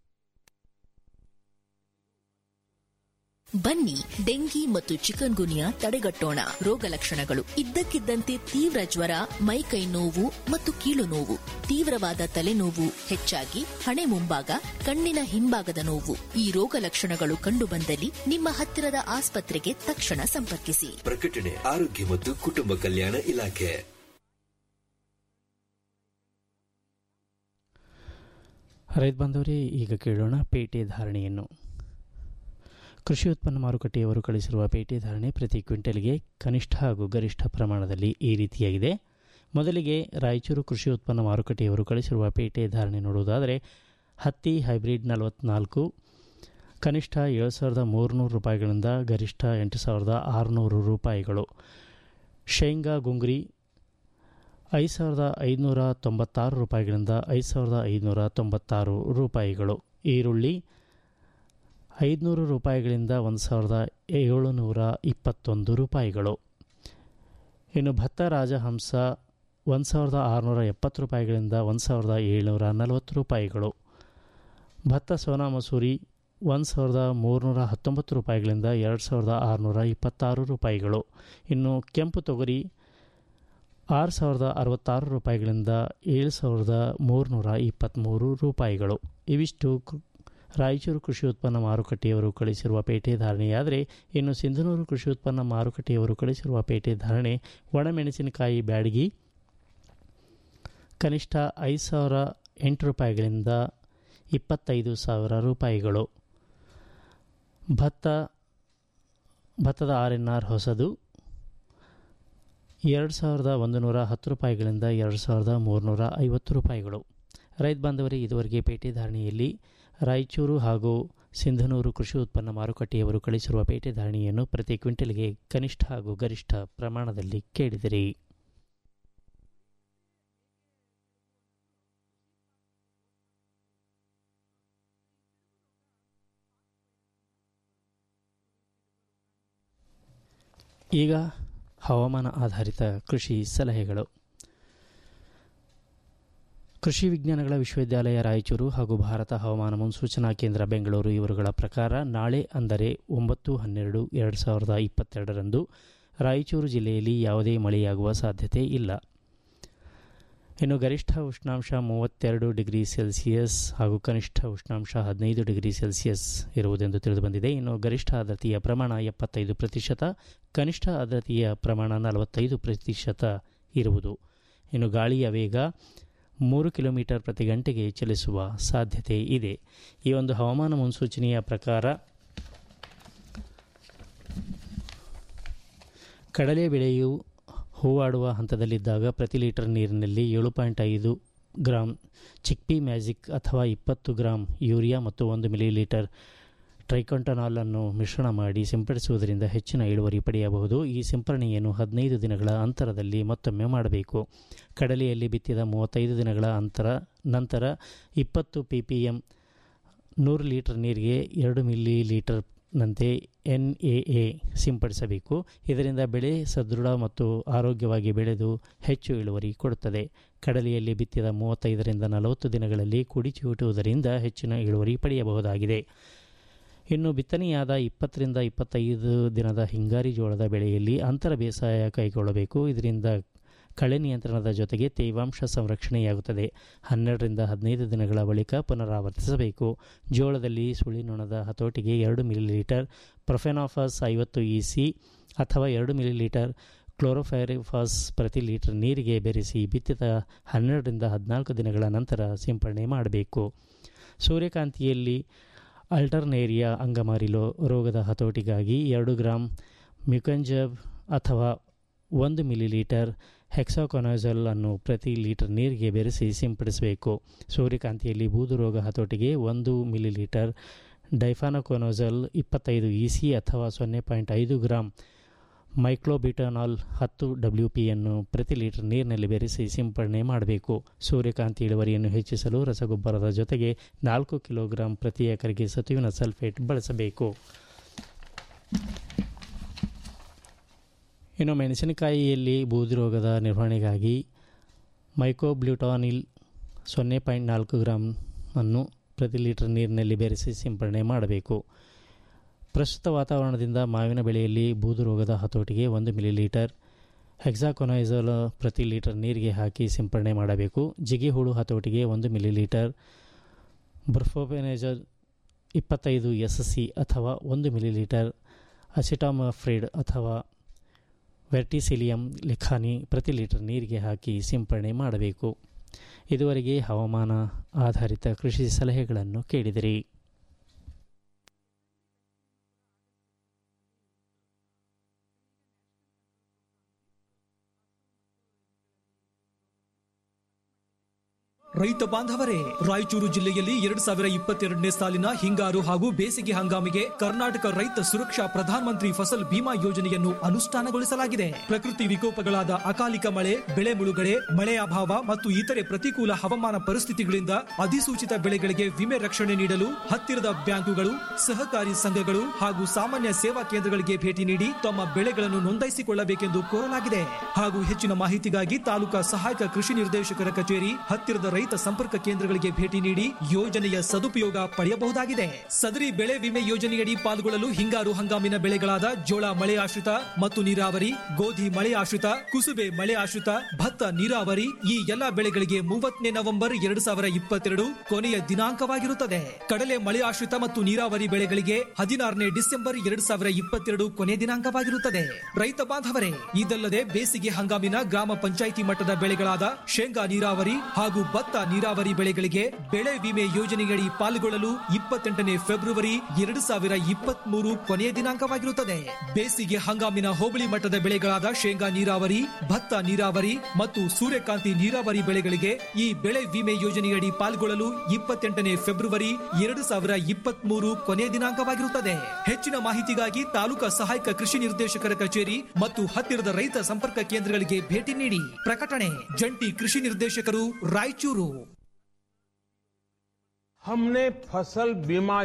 ಬನ್ನಿ ಡೆಂಗಿ ಮತ್ತು ಚಿಕನ್ ಗುನಿಯಾ ತಡೆಗಟ್ಟೋಣ ರೋಗ ಲಕ್ಷಣಗಳು ಇದ್ದಕ್ಕಿದ್ದಂತೆ ತೀವ್ರ ಜ್ವರ ಮೈಕೈ ನೋವು ಮತ್ತು ಕೀಲು ನೋವು ತೀವ್ರವಾದ ತಲೆನೋವು ಹೆಚ್ಚಾಗಿ ಹಣೆ ಮುಂಭಾಗ ಕಣ್ಣಿನ ಹಿಂಭಾಗದ ನೋವು ಈ ರೋಗ ಲಕ್ಷಣಗಳು ಕಂಡುಬಂದಲ್ಲಿ ನಿಮ್ಮ ಹತ್ತಿರದ ಆಸ್ಪತ್ರೆಗೆ ತಕ್ಷಣ ಸಂಪರ್ಕಿಸಿ ಪ್ರಕಟಣೆ ಆರೋಗ್ಯ ಮತ್ತು ಕುಟುಂಬ ಕಲ್ಯಾಣ ಇಲಾಖೆ ರೈತ ಬಾಂಧವರೇ ಈಗ ಕೇಳೋಣ ಪೇಟೆ ಧಾರಣೆಯನ್ನು ಕೃಷಿ ಉತ್ಪನ್ನ ಮಾರುಕಟ್ಟೆಯವರು ಕಳಿಸಿರುವ ಪೇಟೆ ಧಾರಣೆ ಪ್ರತಿ ಕ್ವಿಂಟಲ್ಗೆ ಕನಿಷ್ಠ ಹಾಗೂ ಗರಿಷ್ಠ ಪ್ರಮಾಣದಲ್ಲಿ ಈ ರೀತಿಯಾಗಿದೆ ಮೊದಲಿಗೆ ರಾಯಚೂರು ಕೃಷಿ ಉತ್ಪನ್ನ ಮಾರುಕಟ್ಟೆಯವರು ಕಳಿಸಿರುವ ಪೇಟೆ ಧಾರಣೆ ನೋಡುವುದಾದರೆ ಹತ್ತಿ ಹೈಬ್ರಿಡ್ ನಲವತ್ನಾಲ್ಕು ಕನಿಷ್ಠ ಏಳು ಸಾವಿರದ ಮೂರುನೂರು ರೂಪಾಯಿಗಳಿಂದ ಗರಿಷ್ಠ ಎಂಟು ಸಾವಿರದ ಆರುನೂರು ರೂಪಾಯಿಗಳು ಶೇಂಗಾ ಗುಂಗ್ರಿ ಐದು ಸಾವಿರದ ಐದುನೂರ ತೊಂಬತ್ತಾರು ರೂಪಾಯಿಗಳಿಂದ ಐದು ಸಾವಿರದ ಐದುನೂರ ತೊಂಬತ್ತಾರು ರೂಪಾಯಿಗಳು ಈರುಳ್ಳಿ ಐದುನೂರು ರೂಪಾಯಿಗಳಿಂದ ಒಂದು ಸಾವಿರದ ಏಳುನೂರ ಇಪ್ಪತ್ತೊಂದು ರೂಪಾಯಿಗಳು ಇನ್ನು ಭತ್ತ ರಾಜಹಂಸ ಒಂದು ಸಾವಿರದ ಆರುನೂರ ಎಪ್ಪತ್ತು ರೂಪಾಯಿಗಳಿಂದ ಒಂದು ಸಾವಿರದ ಏಳ್ನೂರ ನಲವತ್ತು ರೂಪಾಯಿಗಳು ಭತ್ತ ಸೋನಾ ಮಸೂರಿ ಒಂದು ಸಾವಿರದ ಮೂರುನೂರ ಹತ್ತೊಂಬತ್ತು ರೂಪಾಯಿಗಳಿಂದ ಎರಡು ಸಾವಿರದ ಆರುನೂರ ಇಪ್ಪತ್ತಾರು ರೂಪಾಯಿಗಳು ಇನ್ನು ಕೆಂಪು ತೊಗರಿ ಆರು ಸಾವಿರದ ಅರವತ್ತಾರು ರೂಪಾಯಿಗಳಿಂದ ಏಳು ಸಾವಿರದ ಮೂರುನೂರ ಇಪ್ಪತ್ತ್ಮೂರು ರೂಪಾಯಿಗಳು ಇವಿಷ್ಟು ಕೃ- ರಾಯಚೂರು ಕೃಷಿ ಉತ್ಪನ್ನ ಮಾರುಕಟ್ಟೆಯವರು ಕಳಿಸಿರುವ ಪೇಟೆ ಧಾರಣೆಯಾದರೆ ಇನ್ನು ಸಿಂಧನೂರು ಕೃಷಿ ಉತ್ಪನ್ನ ಮಾರುಕಟ್ಟೆಯವರು ಕಳಿಸಿರುವ ಪೇಟೆ ಧಾರಣೆ ಒಣಮೆಣಸಿನಕಾಯಿ ಬ್ಯಾಡಗಿ ಕನಿಷ್ಠ ಐದು ಸಾವಿರ ಎಂಟು ರೂಪಾಯಿಗಳಿಂದ ಇಪ್ಪತ್ತೈದು ಸಾವಿರ ರೂಪಾಯಿಗಳು ಭತ್ತ ಭತ್ತದ ಆರ್ ಎನ್ ಆರ್ ಹೊಸದು ಎರಡು ಸಾವಿರದ ಒಂದು ನೂರ ಹತ್ತು ರೂಪಾಯಿಗಳಿಂದ ಎರಡು ಸಾವಿರದ ಮೂರುನೂರ ಐವತ್ತು ರೂಪಾಯಿಗಳು ರೈತ ಬಾಂಧವರೇ ಇದುವರೆಗೆ ಪೇಟೆ ಧಾರಣೆಯಲ್ಲಿ ರಾಯಚೂರು ಹಾಗೂ ಸಿಂಧನೂರು ಕೃಷಿ ಉತ್ಪನ್ನ ಮಾರುಕಟ್ಟೆಯವರು ಕಳಿಸಿರುವ ಪೇಟೆ ಧಾರಣೆಯನ್ನು ಪ್ರತಿ ಕ್ವಿಂಟಲ್ಗೆ ಕನಿಷ್ಠ ಹಾಗೂ ಗರಿಷ್ಠ ಪ್ರಮಾಣದಲ್ಲಿ ಕೇಳಿದಿರಿ ಈಗ ಹವಾಮಾನ ಆಧಾರಿತ ಕೃಷಿ ಸಲಹೆಗಳು ಕೃಷಿ ವಿಜ್ಞಾನಗಳ ವಿಶ್ವವಿದ್ಯಾಲಯ ರಾಯಚೂರು ಹಾಗೂ ಭಾರತ ಹವಾಮಾನ ಮುನ್ಸೂಚನಾ ಕೇಂದ್ರ ಬೆಂಗಳೂರು ಇವರುಗಳ ಪ್ರಕಾರ ನಾಳೆ ಅಂದರೆ ಒಂಬತ್ತು ಹನ್ನೆರಡು ಎರಡು ಸಾವಿರದ ಇಪ್ಪತ್ತೆರಡರಂದು ರಾಯಚೂರು ಜಿಲ್ಲೆಯಲ್ಲಿ ಯಾವುದೇ ಮಳೆಯಾಗುವ ಸಾಧ್ಯತೆ ಇಲ್ಲ ಇನ್ನು ಗರಿಷ್ಠ ಉಷ್ಣಾಂಶ ಮೂವತ್ತೆರಡು ಡಿಗ್ರಿ ಸೆಲ್ಸಿಯಸ್ ಹಾಗೂ ಕನಿಷ್ಠ ಉಷ್ಣಾಂಶ ಹದಿನೈದು ಡಿಗ್ರಿ ಸೆಲ್ಸಿಯಸ್ ಇರುವುದೆಂದು ತಿಳಿದುಬಂದಿದೆ ಇನ್ನು ಗರಿಷ್ಠ ಆರ್ದ್ರತೆಯ ಪ್ರಮಾಣ ಎಪ್ಪತ್ತೈದು ಪ್ರತಿಶತ ಕನಿಷ್ಠ ಆರ್ದ್ರತೆಯ ಪ್ರಮಾಣ ನಲವತ್ತೈದು ಪ್ರತಿಶತ ಇರುವುದು ಇನ್ನು ಗಾಳಿಯ ವೇಗ ಮೂರು ಕಿಲೋಮೀಟರ್ ಪ್ರತಿ ಗಂಟೆಗೆ ಚಲಿಸುವ ಸಾಧ್ಯತೆ ಇದೆ ಈ ಒಂದು ಹವಾಮಾನ ಮುನ್ಸೂಚನೆಯ ಪ್ರಕಾರ ಕಡಲೆ ಬೆಳೆಯು ಹೂವಾಡುವ ಹಂತದಲ್ಲಿದ್ದಾಗ ಪ್ರತಿ ಲೀಟರ್ ನೀರಿನಲ್ಲಿ ಏಳು ಪಾಯಿಂಟ್ ಐದು ಗ್ರಾಂ ಚಿಕ್ಪಿ ಮ್ಯಾಜಿಕ್ ಅಥವಾ ಇಪ್ಪತ್ತು ಗ್ರಾಂ ಯೂರಿಯಾ ಮತ್ತು ಒಂದು ಮಿಲಿ ಲೀಟರ್ ಟ್ರೈಕೊಂಟನಾಲ್ ಅನ್ನು ಮಿಶ್ರಣ ಮಾಡಿ ಸಿಂಪಡಿಸುವುದರಿಂದ ಹೆಚ್ಚಿನ ಇಳುವರಿ ಪಡೆಯಬಹುದು ಈ ಸಿಂಪರಣೆಯನ್ನು ಹದಿನೈದು ದಿನಗಳ ಅಂತರದಲ್ಲಿ ಮತ್ತೊಮ್ಮೆ ಮಾಡಬೇಕು ಕಡಲೆಯಲ್ಲಿ ಬಿತ್ತಿದ ಮೂವತ್ತೈದು ದಿನಗಳ ಅಂತರ ನಂತರ ಇಪ್ಪತ್ತು ಪಿ ಪಿ ಎಮ್ ನೂರು ಲೀಟರ್ ನೀರಿಗೆ ಎರಡು ಮಿಲಿ ಲೀಟರ್ನಂತೆ ಎನ್ ಎ ಎ ಸಿಂಪಡಿಸಬೇಕು ಇದರಿಂದ ಬೆಳೆ ಸದೃಢ ಮತ್ತು ಆರೋಗ್ಯವಾಗಿ ಬೆಳೆದು ಹೆಚ್ಚು ಇಳುವರಿ ಕೊಡುತ್ತದೆ ಕಡಲೆಯಲ್ಲಿ ಬಿತ್ತಿದ ಮೂವತ್ತೈದರಿಂದ ನಲವತ್ತು ದಿನಗಳಲ್ಲಿ ಕುಡಿಚೂಟುವುದರಿಂದ ಹೆಚ್ಚಿನ ಇಳುವರಿ ಪಡೆಯಬಹುದಾಗಿದೆ ಇನ್ನು ಬಿತ್ತನೆಯಾದ ಇಪ್ಪತ್ತರಿಂದ ಇಪ್ಪತ್ತೈದು ದಿನದ ಹಿಂಗಾರಿ ಜೋಳದ ಬೆಳೆಯಲ್ಲಿ ಅಂತರ ಬೇಸಾಯ ಕೈಗೊಳ್ಳಬೇಕು ಇದರಿಂದ ಕಳೆ ನಿಯಂತ್ರಣದ ಜೊತೆಗೆ ತೇವಾಂಶ ಸಂರಕ್ಷಣೆಯಾಗುತ್ತದೆ ಹನ್ನೆರಡರಿಂದ ಹದಿನೈದು ದಿನಗಳ ಬಳಿಕ ಪುನರಾವರ್ತಿಸಬೇಕು ಜೋಳದಲ್ಲಿ ಸುಳಿನೊಣದ ಹತೋಟಿಗೆ ಎರಡು ಮಿಲಿಲೀಟರ್ ಪ್ರೊಫೆನಾಫಾಸ್ ಐವತ್ತು ಇ ಸಿ ಅಥವಾ ಎರಡು ಮಿಲಿಲೀಟರ್ ಕ್ಲೋರೋಫೈರಿಫಾಸ್ ಪ್ರತಿ ಲೀಟರ್ ನೀರಿಗೆ ಬೆರೆಸಿ ಬಿತ್ತಿದ ಹನ್ನೆರಡರಿಂದ ಹದಿನಾಲ್ಕು ದಿನಗಳ ನಂತರ ಸಿಂಪಡಣೆ ಮಾಡಬೇಕು ಸೂರ್ಯಕಾಂತಿಯಲ್ಲಿ ಅಲ್ಟರ್ನೇರಿಯಾ ಅಂಗಮಾರಿಲೋ ರೋಗದ ಹತೋಟಿಗಾಗಿ ಎರಡು ಗ್ರಾಂ ಮ್ಯುಕಂಜಬ್ ಅಥವಾ ಒಂದು ಮಿಲಿಲೀಟರ್ ಹೆಕ್ಸಾಕೊನಾಜಲ್ ಅನ್ನು ಪ್ರತಿ ಲೀಟರ್ ನೀರಿಗೆ ಬೆರೆಸಿ ಸಿಂಪಡಿಸಬೇಕು ಸೂರ್ಯಕಾಂತಿಯಲ್ಲಿ ಬೂದು ರೋಗ ಹತೋಟಿಗೆ ಒಂದು ಮಿಲಿಲೀಟರ್ ಡೈಫಾನಕೊನೋಜಲ್ ಇಪ್ಪತ್ತೈದು ಇ ಸಿ ಅಥವಾ ಸೊನ್ನೆ ಪಾಯಿಂಟ್ ಐದು ಗ್ರಾಂ ಮೈಕ್ಲೋಬಿಟನಾಲ್ ಹತ್ತು ಡಬ್ಲ್ಯೂ ಪಿಯನ್ನು ಪ್ರತಿ ಲೀಟರ್ ನೀರಿನಲ್ಲಿ ಬೆರೆಸಿ ಸಿಂಪಡಣೆ ಮಾಡಬೇಕು ಸೂರ್ಯಕಾಂತಿ ಇಳುವರಿಯನ್ನು ಹೆಚ್ಚಿಸಲು ರಸಗೊಬ್ಬರದ ಜೊತೆಗೆ ನಾಲ್ಕು ಕಿಲೋಗ್ರಾಂ ಪ್ರತಿ ಎಕರೆಗೆ ಸತುವಿನ ಸಲ್ಫೇಟ್ ಬಳಸಬೇಕು ಇನ್ನು ಮೆಣಸಿನಕಾಯಿಯಲ್ಲಿ ಬೂದಿ ರೋಗದ ನಿರ್ವಹಣೆಗಾಗಿ ಮೈಕೋಬ್ಲ್ಯೂಟಾನಿಲ್ ಸೊನ್ನೆ ಪಾಯಿಂಟ್ ನಾಲ್ಕು ಗ್ರಾಮ್ ಅನ್ನು ಪ್ರತಿ ಲೀಟರ್ ನೀರಿನಲ್ಲಿ ಬೆರೆಸಿ ಸಿಂಪಡಣೆ ಮಾಡಬೇಕು ಪ್ರಸ್ತುತ ವಾತಾವರಣದಿಂದ ಮಾವಿನ ಬೆಳೆಯಲ್ಲಿ ಬೂದು ರೋಗದ ಹತೋಟಿಗೆ ಒಂದು ಮಿಲಿಲೀಟರ್ ಹೆಕ್ಸಾಕೊನೈಸಲ್ ಪ್ರತಿ ಲೀಟರ್ ನೀರಿಗೆ ಹಾಕಿ ಸಿಂಪಡಣೆ ಮಾಡಬೇಕು ಜಿಗಿ ಹುಳು ಹತೋಟಿಗೆ ಒಂದು ಮಿಲಿಲೀಟರ್ ಬ್ರಫೋಬೆನೇಜಲ್ ಇಪ್ಪತ್ತೈದು ಎಸ್ ಸಿ ಅಥವಾ ಒಂದು ಮಿಲಿಲೀಟರ್ ಅಸಿಟಾಮಫ್ರಿಡ್ ಅಥವಾ ವೆರ್ಟಿಸಿಲಿಯಂ ಲಿಖಾನಿ ಪ್ರತಿ ಲೀಟರ್ ನೀರಿಗೆ ಹಾಕಿ ಸಿಂಪಡಣೆ ಮಾಡಬೇಕು ಇದುವರೆಗೆ ಹವಾಮಾನ ಆಧಾರಿತ ಕೃಷಿ ಸಲಹೆಗಳನ್ನು ಕೇಳಿದಿರಿ ರೈತ ಬಾಂಧವರೇ ರಾಯಚೂರು ಜಿಲ್ಲೆಯಲ್ಲಿ ಎರಡ್ ಸಾವಿರ ಇಪ್ಪತ್ತೆರಡನೇ ಸಾಲಿನ ಹಿಂಗಾರು ಹಾಗೂ ಬೇಸಿಗೆ ಹಂಗಾಮಿಗೆ ಕರ್ನಾಟಕ ರೈತ ಸುರಕ್ಷಾ ಪ್ರಧಾನಮಂತ್ರಿ ಫಸಲ್ ಬಿಮಾ ಯೋಜನೆಯನ್ನು ಅನುಷ್ಠಾನಗೊಳಿಸಲಾಗಿದೆ ಪ್ರಕೃತಿ ವಿಕೋಪಗಳಾದ ಅಕಾಲಿಕ ಮಳೆ ಬೆಳೆ ಮುಳುಗಡೆ ಮಳೆ ಅಭಾವ ಮತ್ತು ಇತರೆ ಪ್ರತಿಕೂಲ ಹವಾಮಾನ ಪರಿಸ್ಥಿತಿಗಳಿಂದ ಅಧಿಸೂಚಿತ ಬೆಳೆಗಳಿಗೆ ವಿಮೆ ರಕ್ಷಣೆ ನೀಡಲು ಹತ್ತಿರದ ಬ್ಯಾಂಕುಗಳು ಸಹಕಾರಿ ಸಂಘಗಳು ಹಾಗೂ ಸಾಮಾನ್ಯ ಸೇವಾ ಕೇಂದ್ರಗಳಿಗೆ ಭೇಟಿ ನೀಡಿ ತಮ್ಮ ಬೆಳೆಗಳನ್ನು ನೋಂದಾಯಿಸಿಕೊಳ್ಳಬೇಕೆಂದು ಕೋರಲಾಗಿದೆ ಹಾಗೂ ಹೆಚ್ಚಿನ ಮಾಹಿತಿಗಾಗಿ ತಾಲೂಕಾ ಸಹಾಯಕ ಕೃಷಿ ನಿರ್ದೇಶಕರ ಕಚೇರಿ ಹತ್ತಿರದ ರೈತ ಸಂಪರ್ಕ ಕೇಂದ್ರಗಳಿಗೆ ಭೇಟಿ ನೀಡಿ ಯೋಜನೆಯ ಸದುಪಯೋಗ ಪಡೆಯಬಹುದಾಗಿದೆ ಸದರಿ ಬೆಳೆ ವಿಮೆ ಯೋಜನೆಯಡಿ ಪಾಲ್ಗೊಳ್ಳಲು ಹಿಂಗಾರು ಹಂಗಾಮಿನ ಬೆಳೆಗಳಾದ ಜೋಳ ಮಳೆ ಆಶ್ರಿತ ಮತ್ತು ನೀರಾವರಿ ಗೋಧಿ ಮಳೆ ಆಶ್ರಿತ ಕುಸುಬೆ ಮಳೆ ಆಶ್ರಿತ ಭತ್ತ ನೀರಾವರಿ ಈ ಎಲ್ಲಾ ಬೆಳೆಗಳಿಗೆ ಮೂವತ್ತನೇ ನವೆಂಬರ್ ಎರಡು ಸಾವಿರ ಇಪ್ಪತ್ತೆರಡು ಕೊನೆಯ ದಿನಾಂಕವಾಗಿರುತ್ತದೆ ಕಡಲೆ ಮಳೆ ಆಶ್ರಿತ ಮತ್ತು ನೀರಾವರಿ ಬೆಳೆಗಳಿಗೆ ಹದಿನಾರನೇ ಡಿಸೆಂಬರ್ ಎರಡು ಸಾವಿರ ಇಪ್ಪತ್ತೆರಡು ಕೊನೆ ದಿನಾಂಕವಾಗಿರುತ್ತದೆ ರೈತ ಬಾಂಧವರೇ ಇದಲ್ಲದೆ ಬೇಸಿಗೆ ಹಂಗಾಮಿನ ಗ್ರಾಮ ಪಂಚಾಯಿತಿ ಮಟ್ಟದ ಬೆಳೆಗಳಾದ ಶೇಂಗಾ ನೀರಾವರಿ ಹಾಗೂ ಭತ್ತ ನೀರಾವರಿ ಬೆಳೆಗಳಿಗೆ ಬೆಳೆ ವಿಮೆ ಯೋಜನೆಯಡಿ ಪಾಲ್ಗೊಳ್ಳಲು ಇಪ್ಪತ್ತೆಂಟನೇ ಫೆಬ್ರವರಿ ಎರಡು ಸಾವಿರ ಇಪ್ಪತ್ತ್ ಮೂರು ಕೊನೆಯ ದಿನಾಂಕವಾಗಿರುತ್ತದೆ ಬೇಸಿಗೆ ಹಂಗಾಮಿನ ಹೋಬಳಿ ಮಟ್ಟದ ಬೆಳೆಗಳಾದ ಶೇಂಗಾ ನೀರಾವರಿ ಭತ್ತ ನೀರಾವರಿ ಮತ್ತು ಸೂರ್ಯಕಾಂತಿ ನೀರಾವರಿ ಬೆಳೆಗಳಿಗೆ ಈ ಬೆಳೆ ವಿಮೆ ಯೋಜನೆಯಡಿ ಪಾಲ್ಗೊಳ್ಳಲು ಇಪ್ಪತ್ತೆಂಟನೇ ಫೆಬ್ರವರಿ ಎರಡು ಸಾವಿರ ಇಪ್ಪತ್ತ್ ಮೂರು ಕೊನೆಯ ದಿನಾಂಕವಾಗಿರುತ್ತದೆ ಹೆಚ್ಚಿನ ಮಾಹಿತಿಗಾಗಿ ತಾಲೂಕಾ ಸಹಾಯಕ ಕೃಷಿ ನಿರ್ದೇಶಕರ ಕಚೇರಿ ಮತ್ತು ಹತ್ತಿರದ ರೈತ ಸಂಪರ್ಕ ಕೇಂದ್ರಗಳಿಗೆ ಭೇಟಿ ನೀಡಿ ಪ್ರಕಟಣೆ ಜಂಟಿ ಕೃಷಿ ನಿರ್ದೇಶಕರು ರಾಯಚೂರು हमने फसल बीमा